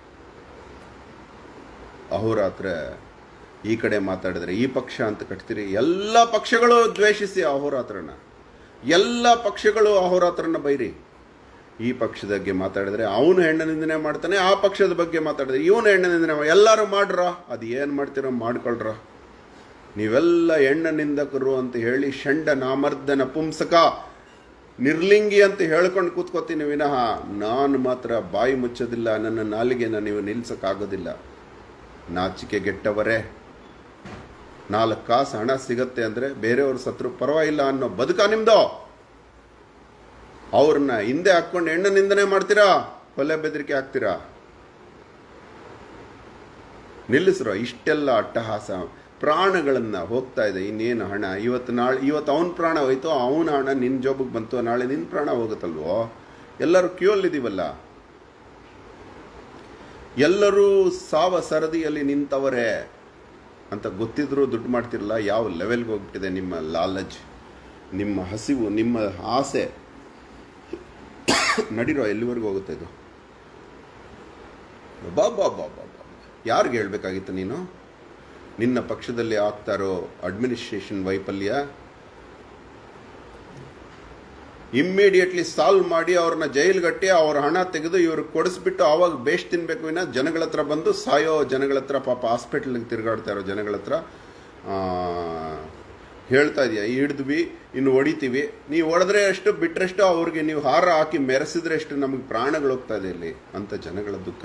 ಅಹೋರಾತ್ರ ಈ ಕಡೆ ಮಾತಾಡಿದ್ರೆ ಈ ಪಕ್ಷ ಅಂತ ಕಟ್ತೀರಿ ಎಲ್ಲ ಪಕ್ಷಗಳು ದ್ವೇಷಿಸಿ ಅಹೋರಾತ್ರನ ಎಲ್ಲ ಪಕ್ಷಗಳು ಅಹೋರಾತ್ರನ ಬೈರಿ ಈ ಪಕ್ಷದ ಬಗ್ಗೆ ಮಾತಾಡಿದ್ರೆ ಅವನು ಹೆಣ್ಣು ನಿಂದನೆ ಮಾಡ್ತಾನೆ ಆ ಪಕ್ಷದ ಬಗ್ಗೆ ಮಾತಾಡಿದ್ರೆ ಇವನು ಹೆಣ್ಣು ನಿಂದನೆ ಮಾ- ಎಲ್ಲರೂ ಮಾಡ್ರ ಅದು ಏನು ಮಾಡ್ತೀರೋ ಮಾಡ್ಕೊಳ್ರ ನೀವೆಲ್ಲ ಹೆಣ್ಣ ನಿಂದಕರು ಅಂತ ಹೇಳಿ ಷಂಡ ನಾಮರ್ದನ ಪುಂಸಕ ನಿರ್ಲಿಂಗಿ ಅಂತ ಹೇಳ್ಕೊಂಡು ಕೂತ್ಕೋತೀನಿ ವಿನಃ ನಾನು ಮಾತ್ರ ಬಾಯಿ ಮುಚ್ಚೋದಿಲ್ಲ ನನ್ನ ನಾಲಿಗೆನ ನೀವು ನಿಲ್ಸಕ್ಕಾಗೋದಿಲ್ಲ ನಾಚಿಕೆ ಗೆಟ್ಟವರೇ ನಾಲ್ಕು ಕಾಸು ಹಣ ಸಿಗತ್ತೆ ಅಂದರೆ ಬೇರೆಯವ್ರ ಸತ್ರು ಪರವಾಗಿಲ್ಲ ಅನ್ನೋ ಬದುಕ ನಿಮ್ದು ಅವ್ರನ್ನ ಹಿಂದೆ ಹಾಕ್ಕೊಂಡು ಹೆಣ್ಣು ನಿಂದನೆ ಮಾಡ್ತೀರಾ ಕೊಲೆ ಬೆದರಿಕೆ ಹಾಕ್ತೀರಾ ನಿಲ್ಲಿಸ್ರೋ ಇಷ್ಟೆಲ್ಲ ಅಟ್ಟಹಾಸ ಪ್ರಾಣಗಳನ್ನ ಹೋಗ್ತಾ ಇದೆ ಇನ್ನೇನು ಹಣ ಇವತ್ತು ನಾಳೆ ಇವತ್ತು ಅವನ ಪ್ರಾಣ ಹೋಯ್ತು ಅವನ ಹಣ ನಿನ್ನ ಜೋಬಿಗೆ ಬಂತು ನಾಳೆ ನಿನ್ನ ಪ್ರಾಣ ಹೋಗುತ್ತಲ್ವೋ ಎಲ್ಲರೂ ಕ್ಯೂಯಲ್ಲಿದ್ದೀವಲ್ಲ ಎಲ್ಲರೂ ಸಾವ ಸರದಿಯಲ್ಲಿ ನಿಂತವರೇ ಅಂತ ಗೊತ್ತಿದ್ರೂ ದುಡ್ಡು ಮಾಡ್ತಿರಲ್ಲ ಯಾವ ಲೆವೆಲ್ಗೆ ಹೋಗ್ಬಿಟ್ಟಿದೆ ನಿಮ್ಮ ಲಾಲಜ್ ನಿಮ್ಮ ಹಸಿವು ನಿಮ್ಮ ಆಸೆ ನಡಿರೋ ಎಲ್ಲಿವರೆಗೂ ಹೋಗುತ್ತೆ ಇದು ಬಾ ಬಾ ಬಾ ಬಾ ಬಾ ಯಾರಿಗೆ ಹೇಳಬೇಕಾಗಿತ್ತು ನೀನು ನಿನ್ನ ಪಕ್ಷದಲ್ಲಿ ಆಗ್ತಾ ಇರೋ ಅಡ್ಮಿನಿಸ್ಟ್ರೇಷನ್ ವೈಫಲ್ಯ ಇಮ್ಮಿಡಿಯೇಟ್ಲಿ ಸಾಲ್ವ್ ಮಾಡಿ ಅವ್ರನ್ನ ಜೈಲ್ಗಟ್ಟಿ ಅವ್ರ ಹಣ ತೆಗೆದು ಇವ್ರಿಗೆ ಕೊಡಿಸ್ಬಿಟ್ಟು ಆವಾಗ ಬೇಷ್ ತಿನ್ಬೇಕು ವಿನ ಜನಗಳ ಹತ್ರ ಬಂದು ಸಾಯೋ ಜನಗಳ ಹತ್ರ ಪಾಪ ಹಾಸ್ಪಿಟ್ಲಿಗೆ ತಿರುಗಾಡ್ತಾ ಇರೋ ಜನಗಳ ಹತ್ರ ಆ, ಹೇಳ್ತಾ ಇದೆಯಾ ಹಿಡಿದ್ವಿ ಇನ್ನು ಹೊಡಿತೀವಿ ನೀವು ಹೊಡೆದ್ರೆ ಎಷ್ಟು ಬಿಟ್ರೆಷ್ಟು ಅವ್ರಿಗೆ ನೀವು ಹಾರ ಹಾಕಿ ಮೆರೆಸಿದ್ರೆ ಎಷ್ಟು ನಮಗೆ ಪ್ರಾಣಗಳು ಹೋಗ್ತಾ ಇದೆ ಇಲ್ಲಿ ಅಂತ ಜನಗಳ ದುಃಖ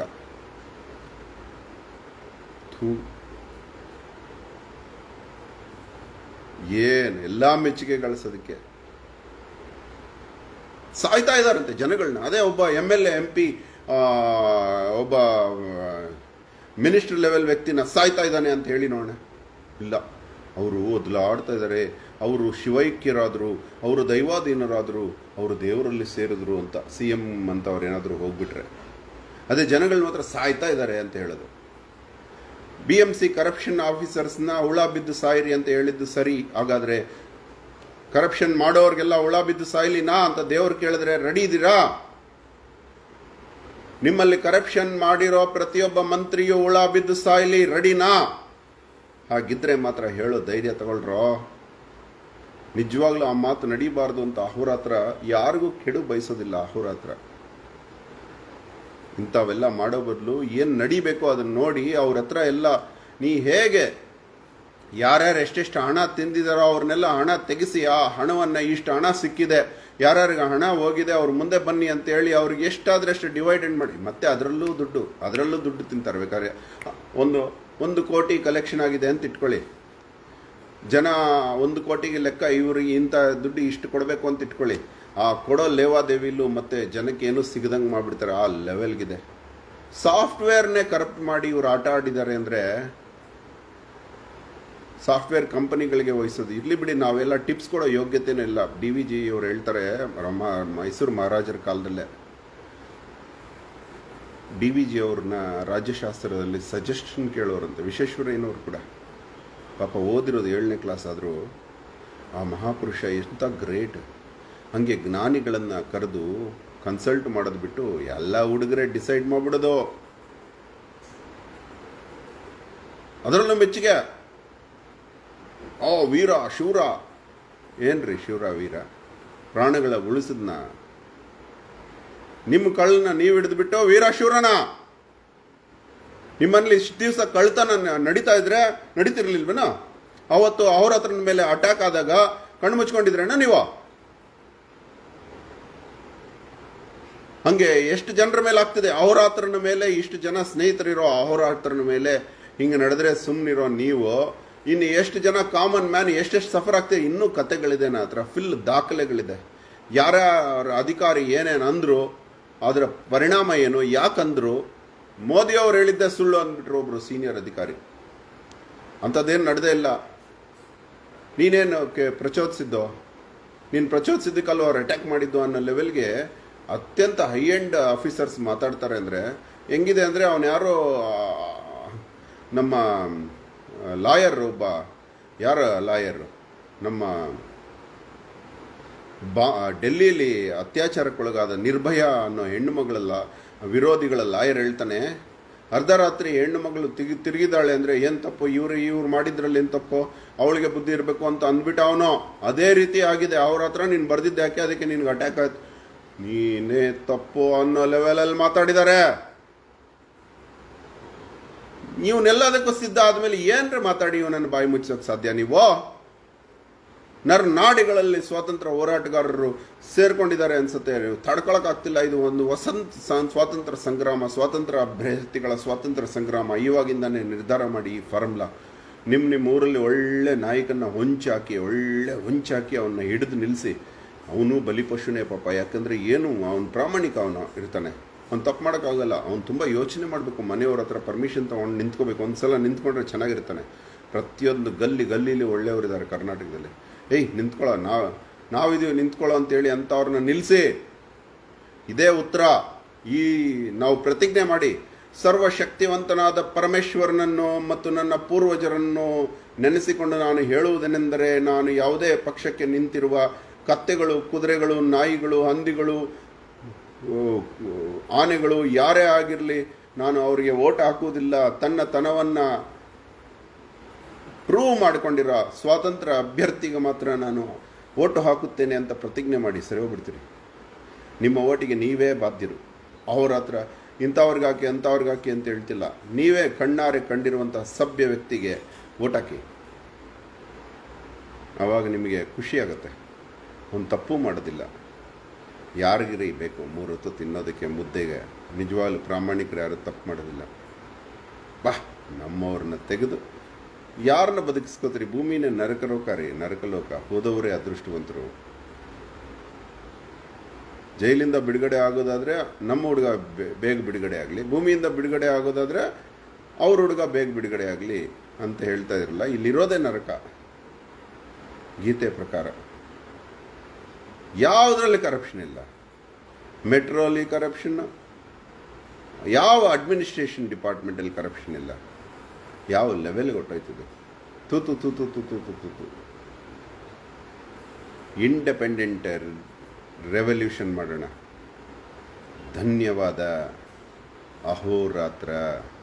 ಥೂ ಏನು ಎಲ್ಲ ಮೆಚ್ಚುಗೆ ಗಳಿಸೋದಕ್ಕೆ ಸಾಯ್ತಾ ಇದ್ದಾರಂತೆ ಜನಗಳನ್ನ ಅದೇ ಒಬ್ಬ M L A M P ಒಬ್ಬ ಮಿನಿಸ್ಟರ್ ಲೆವೆಲ್ ವ್ಯಕ್ತಿನ ಸಾಯ್ತಾ ಇದ್ದಾನೆ ಅಂತ ಹೇಳಿ ನೋಡೋಣ ಇಲ್ಲ ಅವರು ಒದಲಾಡ್ತಾ ಇದ್ದಾರೆ ಅವರು ಶಿವೈಕ್ಯರಾದರು ಅವರು ದೈವಾಧೀನರಾದರು ಅವರು ದೇವರಲ್ಲಿ ಸೇರಿದ್ರು ಅಂತ ಸಿ ಎಂ ಅಂತ ಅವ್ರು ಏನಾದರೂ ಹೋಗ್ಬಿಟ್ರೆ ಅದೇ ಜನಗಳು ಮಾತ್ರ ಸಾಯ್ತಾ ಇದ್ದಾರೆ ಅಂತ ಹೇಳೋದು ಬಿ ಎಂ ಸಿ ಕರಪ್ಷನ್ ಆಫೀಸರ್ಸ್ನ ಹುಳ ಬಿದ್ದು ಸಾಯಿರಿ ಅಂತ ಹೇಳಿದ್ದು ಸರಿ ಹಾಗಾದ್ರೆ ಕರಪ್ಷನ್ ಮಾಡೋರ್ಗೆಲ್ಲ ಹುಳ ಬಿದ್ದು ಸಾಯ್ಲಿನಾ ಅಂತ ದೇವ್ರು ಕೇಳಿದ್ರೆ ರೆಡಿ ಇದ್ದೀರಾ ನಿಮ್ಮಲ್ಲಿ ಕರಪ್ಷನ್ ಮಾಡಿರೋ ಪ್ರತಿಯೊಬ್ಬ ಮಂತ್ರಿಯು ಹುಳ ಬಿದ್ದು ಸಾಯ್ಲಿ ರೆಡಿನಾ ಹಾಗಿದ್ರೆ ಮಾತ್ರ ಹೇಳೋ ಧೈರ್ಯ ತಗೊಳ್ರೋ ನಿಜವಾಗ್ಲೂ ಆ ಮಾತು ನಡೀಬಾರ್ದು ಅಂತ ಅಹೋರಾತ್ರ ಯಾರಿಗೂ ಕೆಡು ಬಯಸೋದಿಲ್ಲ ಅಹೋರಾತ್ರ ಇಂಥವೆಲ್ಲ ಮಾಡೋ ಬದಲು ಏನು ನಡಿಬೇಕೋ ಅದನ್ನ ನೋಡಿ ಅವ್ರ ಹತ್ರ ಎಲ್ಲ ನೀ ಹೇಗೆ ಯಾರ್ಯಾರು ಎಷ್ಟೆಷ್ಟು ಹಣ ತಿಂದಿದಾರೋ ಅವ್ರನ್ನೆಲ್ಲ ಹಣ ತೆಗೆಸಿ ಆ ಹಣವನ್ನು ಇಷ್ಟು ಹಣ ಸಿಕ್ಕಿದೆ ಯಾರ್ಯಾರಿಗೆ ಹಣ ಹೋಗಿದೆ ಅವ್ರ ಮುಂದೆ ಬನ್ನಿ ಅಂತ ಹೇಳಿ ಅವ್ರಿಗೆ ಎಷ್ಟಾದ್ರೆ ಅಷ್ಟು ಡಿವೈಡೆಡ್ ಮಾಡಿ ಮತ್ತೆ ಅದರಲ್ಲೂ ದುಡ್ಡು ಅದರಲ್ಲೂ ದುಡ್ಡು ತಿಂತಾರೆ ಬೇಕಾದ್ರೆ ಒಂದು ಒಂದು ಕೋಟಿ ಕಲೆಕ್ಷನ್ ಆಗಿದೆ ಅಂತ ಇಟ್ಕೊಳ್ಳಿ ಜನ ಒಂದು ಕೋಟಿಗೆ ಲೆಕ್ಕ ಇವ್ರಿಗೆ ಇಂಥ ದುಡ್ಡು ಇಷ್ಟು ಕೊಡಬೇಕು ಅಂತ ಇಟ್ಕೊಳ್ಳಿ ಆ ಕೊಡೋ ಲೇವಾದೇವಿಲು ಮತ್ತೆ ಜನಕ್ಕೆ ಏನೂ ಸಿಗದಂಗೆ ಮಾಡಿಬಿಡ್ತಾರೆ ಆ ಲೆವೆಲ್ಗಿದೆ ಸಾಫ್ಟ್ವೇರ್ನೇ ಕರಪ್ಟ್ ಮಾಡಿ ಇವ್ರು ಆಟ ಆಡಿದ್ದಾರೆ ಅಂದರೆ ಸಾಫ್ಟ್ವೇರ್ ಕಂಪನಿಗಳಿಗೆ ವಹಿಸೋದು ಇರ್ಲಿ ಬಿಡಿ ನಾವೆಲ್ಲ ಟಿಪ್ಸ್ ಕೊಡೋ ಯೋಗ್ಯತೆನೂ ಇಲ್ಲ ಡಿ ವಿ ಜಿ ಅವ್ರು ಹೇಳ್ತಾರೆ ರಮ ಮೈಸೂರು ಮಹಾರಾಜರ ಕಾಲದಲ್ಲೇ ಡಿ ವಿ ಜಿ ಅವ್ರನ್ನ ರಾಜ್ಯಶಾಸ್ತ್ರದಲ್ಲಿ ಸಜೆಷನ್ ಕೇಳೋರಂತೆ ವಿಶ್ವೇಶ್ವರಯ್ಯನವ್ರು ಕೂಡ ಪಾಪ ಓದಿರೋದು ಏಳನೇ ಕ್ಲಾಸ್ ಆದರೂ ಆ ಮಹಾಪುರುಷ ಎಂಥ ಗ್ರೇಟ್ ಹಾಗೆ ಜ್ಞಾನಿಗಳನ್ನು ಕರೆದು ಕನ್ಸಲ್ಟ್ ಮಾಡೋದು ಬಿಟ್ಟು ಎಲ್ಲ ಹುಡುಗರೇ ಡಿಸೈಡ್ ಮಾಡಿಬಿಡೋದು ಅದರಲ್ಲೂ ಮೆಚ್ಚುಗೆ ಓ ವೀರ ಶೂರ ಏನ್ರಿ ಶೂರ ವೀರ ಪ್ರಾಣಗಳ ಉಳಿಸಿದ್ನ ನಿಮ್ಮ ಕಳ್ಳನ್ನ ನೀವು ಹಿಡಿದ್ಬಿಟ್ಟು ವೀರ ಶೂರನ ನಿಮ್ಮಲ್ಲಿ ಇಷ್ಟು ದಿವಸ ಕಳ್ತನ ನ- ನಡೀತಾ ಇದ್ರೆ ನಡೀತಿರ್ಲಿಲ್ವೇನೋ ಅವತ್ತು ಅವ್ರ ಹತ್ರನ ಮೇಲೆ ಅಟ್ಯಾಕ್ ಆದಾಗ ಕಣ್ಣು ಮುಚ್ಕೊಂಡಿದ್ರೇನ ನೀವು ಹಂಗೆ ಎಷ್ಟು ಜನರ ಮೇಲೆ ಆಗ್ತದೆ ಅಹೋರಾತ್ರನ ಮೇಲೆ ಇಷ್ಟು ಜನ ಸ್ನೇಹಿತರಿರೋ ಅಹೋರಾತ್ರನ ಮೇಲೆ ಹಿಂಗೆ ನಡೆದ್ರೆ ಸುಮ್ಮನಿರೋ ನೀವು ಇನ್ನು ಎಷ್ಟು ಜನ ಕಾಮನ್ ಮ್ಯಾನ್ ಎಷ್ಟೆಷ್ಟು ಸಫರ್ ಆಗ್ತದೆ ಇನ್ನೂ ಕತೆಗಳಿದೆ ನನ್ನ ಹತ್ರ ಫಿಲ್ ದಾಖಲೆಗಳಿದೆ ಯಾರ ಅಧಿಕಾರಿ ಏನೇನು ಅಂದ್ರು ಅದರ ಪರಿಣಾಮ ಏನು ಯಾಕಂದ್ರು ಮೋದಿ ಅವ್ರು ಹೇಳಿದ್ದೆ ಸುಳ್ಳು ಅಂದ್ಬಿಟ್ರು ಒಬ್ರು ಸೀನಿಯರ್ ಅಧಿಕಾರಿ ಅಂಥದ್ದೇನು ನಡೆದೇ ಇಲ್ಲ ನೀನೇನು ಕೆ ಪ್ರಚೋದಿಸಿದ್ದು ನೀನು ಪ್ರಚೋದಿಸಿದ್ದಕ್ಕಲ್ವ ಅವ್ರು ಅಟ್ಯಾಕ್ ಮಾಡಿದ್ದು ಅನ್ನೋ ಲೆವೆಲ್ಗೆ ಅತ್ಯಂತ ಹೈ ಎಂಡ್ ಆಫೀಸರ್ಸ್ ಮಾತಾಡ್ತಾರೆ ಅಂದರೆ ಹೆಂಗಿದೆ ಅಂದರೆ ಅವನು ಯಾರೋ ಆ, ನಮ್ಮ ಲಾಯರ್ ಒಬ್ಬ ಯಾರ ಲಾಯರ್ ನಮ್ಮ ಬಾ ಡೆಲ್ಲಿಯಲ್ಲಿ ಅತ್ಯಾಚಾರಕ್ಕೊಳಗಾದ ನಿರ್ಭಯ ಅನ್ನೋ ಹೆಣ್ಣು ಮಗಳಲ್ಲ ವಿರೋಧಿಗಳ ಲಾಯರ್ ಹೇಳ್ತಾನೆ ಅರ್ಧ ರಾತ್ರಿ ಹೆಣ್ಣು ಮಗಳು ತಿರುಗಿ ತಿರುಗಿದಾಳೆ ಅಂದರೆ ಏನು ತಪ್ಪು ಇವ್ರು ಇವ್ರು ಮಾಡಿದ್ರಲ್ಲಿ ಏನು ತಪ್ಪು ಅವಳಿಗೆ ಬುದ್ಧಿ ಇರಬೇಕು ಅಂತ ಅಂದ್ಬಿಟ್ಟು ಅವನು ಅದೇ ರೀತಿ ಆಗಿದೆ ಅವ್ರ ಹತ್ರ ನೀನು ಬರ್ದಿದ್ದು ಯಾಕೆ ಅದಕ್ಕೆ ನಿನ್ಗೆ ಅಟ್ಯಾಕ್ ಆಯ್ತು ನೀನೇ ತಪ್ಪು ಅನ್ನೋ ಲೆವೆಲಲ್ಲಿ ಮಾತಾಡಿದ್ದಾರೆ ಇವನ್ನೆಲ್ಲದಕ್ಕೂ ಸಿದ್ಧ ಆದಮೇಲೆ ಏನ್ರ ಮಾತಾಡಿ ಇವನನ್ನು ಬಾಯಿ ಮುಚ್ಚೋಕೆ ಸಾಧ್ಯ ನೀವು ನರ್ ನಾಡಿಗಳಲ್ಲಿ ಸ್ವಾತಂತ್ರ್ಯ ಹೋರಾಟಗಾರರು ಸೇರ್ಕೊಂಡಿದ್ದಾರೆ ಅನ್ಸುತ್ತೆ ತಡ್ಕೊಳಕ್ಕಾಗ್ತಿಲ್ಲ ಇದು ಒಂದು ವಸಂತ ಸ- ಸ್ವಾತಂತ್ರ್ಯ ಸಂಗ್ರಾಮ ಸ್ವಾತಂತ್ರ್ಯ ಅಭ್ಯರ್ಥಿಗಳ ಸ್ವಾತಂತ್ರ್ಯ ಸಂಗ್ರಾಮ ಇವಾಗಿಂದಾನೇ ನಿರ್ಧಾರ ಮಾಡಿ ಈ ಫಾರ್ಮ್ಲಾ ನಿಮ್ಮ ನಿಮ್ಮ ಊರಲ್ಲಿ ಒಳ್ಳೆ ನಾಯಕನ ಹೊಂಚಾಕಿ ಒಳ್ಳೆ ಹೊಂಚಾಕಿ ಅವನ್ನ ಹಿಡಿದು ನಿಲ್ಲಿಸಿ ಅವನು ಬಲಿಪಶುನೇ ಪಾಪ ಯಾಕಂದ್ರೆ ಏನು ಅವನು ಪ್ರಾಮಾಣಿಕ ಅವನು ಇರ್ತಾನೆ ಅವ್ನು ತಪ್ಪು ಮಾಡೋಕ್ಕಾಗಲ್ಲ ಅವ್ನು ತುಂಬ ಯೋಚನೆ ಮಾಡಬೇಕು ಮನೆಯವ್ರ ಹತ್ರ ಪರ್ಮಿಷನ್ ತೊಗೊಂಡು ನಿಂತ್ಕೋಬೇಕು ಒಂದ್ಸಲ ನಿಂತ್ಕೊಂಡ್ರೆ ಚೆನ್ನಾಗಿರ್ತಾನೆ ಪ್ರತಿಯೊಂದು ಗಲ್ಲಿ ಗಲ್ಲಿಲಿ ಒಳ್ಳೆಯವರಿದ್ದಾರೆ ಕರ್ನಾಟಕದಲ್ಲಿ ಏಯ್ ನಿಂತ್ಕೊಳ್ಳೋ ನಾವು ನಾವಿದೀವಿ ನಿಂತ್ಕೊಳ್ಳೋ ಅಂತೇಳಿ ಅಂಥವ್ರನ್ನ ನಿಲ್ಲಿಸಿ ಇದೇ ಉತ್ತರ ಈ ನಾವು ಪ್ರತಿಜ್ಞೆ ಮಾಡಿ ಸರ್ವಶಕ್ತಿವಂತನಾದ ಪರಮೇಶ್ವರನನ್ನು ಮತ್ತು ನನ್ನ ಪೂರ್ವಜರನ್ನು ನೆನೆಸಿಕೊಂಡು ನಾನು ಹೇಳುವುದೇನೆಂದರೆ ನಾನು ಯಾವುದೇ ಪಕ್ಷಕ್ಕೆ ನಿಂತಿರುವ ಕತ್ತೆಗಳು ಕುದುರೆಗಳು ನಾಯಿಗಳು ಹಂದಿಗಳು ಓ, ಆನೆಗಳು ಯಾರೇ ಆಗಿರಲಿ ನಾನು ಅವರಿಗೆ ಓಟ್ ಹಾಕುವುದಿಲ್ಲ ತನ್ನ ತನವನ್ನು ಪ್ರೂವ್ ಮಾಡಿಕೊಂಡಿರೋ ಸ್ವಾತಂತ್ರ್ಯ ಅಭ್ಯರ್ಥಿಗೆ ಮಾತ್ರ ನಾನು ಓಟು ಹಾಕುತ್ತೇನೆ ಅಂತ ಪ್ರತಿಜ್ಞೆ ಮಾಡಿ ಸರಿ ಹೋಗ್ಬಿಡ್ತೀರಿ ನಿಮ್ಮ ಓಟಿಗೆ ನೀವೇ ಬಾಧ್ಯರು ಅವ್ರ ಹತ್ರ ಇಂಥವ್ರಿಗೆ ಹಾಕಿ ಅಂಥವ್ರಿಗೆ ಹಾಕಿ ಅಂತ ಹೇಳ್ತಿಲ್ಲ ನೀವೇ ಕಣ್ಣಾರೆ ಕಂಡಿರುವಂಥ ಸಭ್ಯ ವ್ಯಕ್ತಿಗೆ ಓಟ್ ಹಾಕಿ ಆವಾಗ ನಿಮಗೆ ಖುಷಿ ಆಗುತ್ತೆ ಒಂದು ತಪ್ಪು ಮಾಡೋದಿಲ್ಲ ಯಾರಿಗಿರಿ ಬೇಕು ಮೂರು ಹೊತ್ತು ತಿನ್ನೋದಕ್ಕೆ ಮುದ್ದೆಗೆ ನಿಜವಾಗ್ಲೂ ಪ್ರಾಮಾಣಿಕರು ಯಾರು ತಪ್ಪು ಮಾಡೋದಿಲ್ಲ ಬಾ ನಮ್ಮವ್ರನ್ನ ತೆಗೆದು ಯಾರನ್ನ ಬದುಕಿಸ್ಕೋತೀರಿ ಭೂಮಿನೇ ನರಕಲೋಕ ರೀ ನರಕಲೋಕ ಹೋದವರೇ ಅದೃಷ್ಟವಂತರು ಜೈಲಿಂದ ಬಿಡುಗಡೆ ಆಗೋದಾದ್ರೆ ನಮ್ಮ ಹುಡುಗ ಬೇ- ಬೇಗ ಬಿಡುಗಡೆ ಆಗಲಿ ಭೂಮಿಯಿಂದ ಬಿಡುಗಡೆ ಆಗೋದಾದ್ರೆ ಅವ್ರ ಹುಡುಗ ಬೇಗ ಬಿಡುಗಡೆ ಆಗಲಿ ಅಂತ ಹೇಳ್ತಾ ಇರಲ್ಲ ಇಲ್ಲಿರೋದೇ ನರಕ ಗೀತೆ ಪ್ರಕಾರ ಯಾವುದರಲ್ಲಿ ಕರಪ್ಷನ್ ಇಲ್ಲ ಮೆಟ್ರೋಲಿ ಕರಪ್ಷನ್ ಯಾವ ಅಡ್ಮಿನಿಸ್ಟ್ರೇಷನ್ ಡಿಪಾರ್ಟ್ಮೆಂಟಲ್ಲಿ ಕರಪ್ಷನ್ ಇಲ್ಲ ಯಾವ ಲೆವೆಲ್ಗೆ ಹೊಟ್ಟೋಯ್ತದೆ ತು ತು ತು ತು ತು ತು ತು ತು ತು ಇಂಡಿಪೆಂಡೆಂಟ್ ರೆವಲ್ಯೂಷನ್ ಮಾಡೋಣ ಧನ್ಯವಾದ ಅಹೋರಾತ್ರ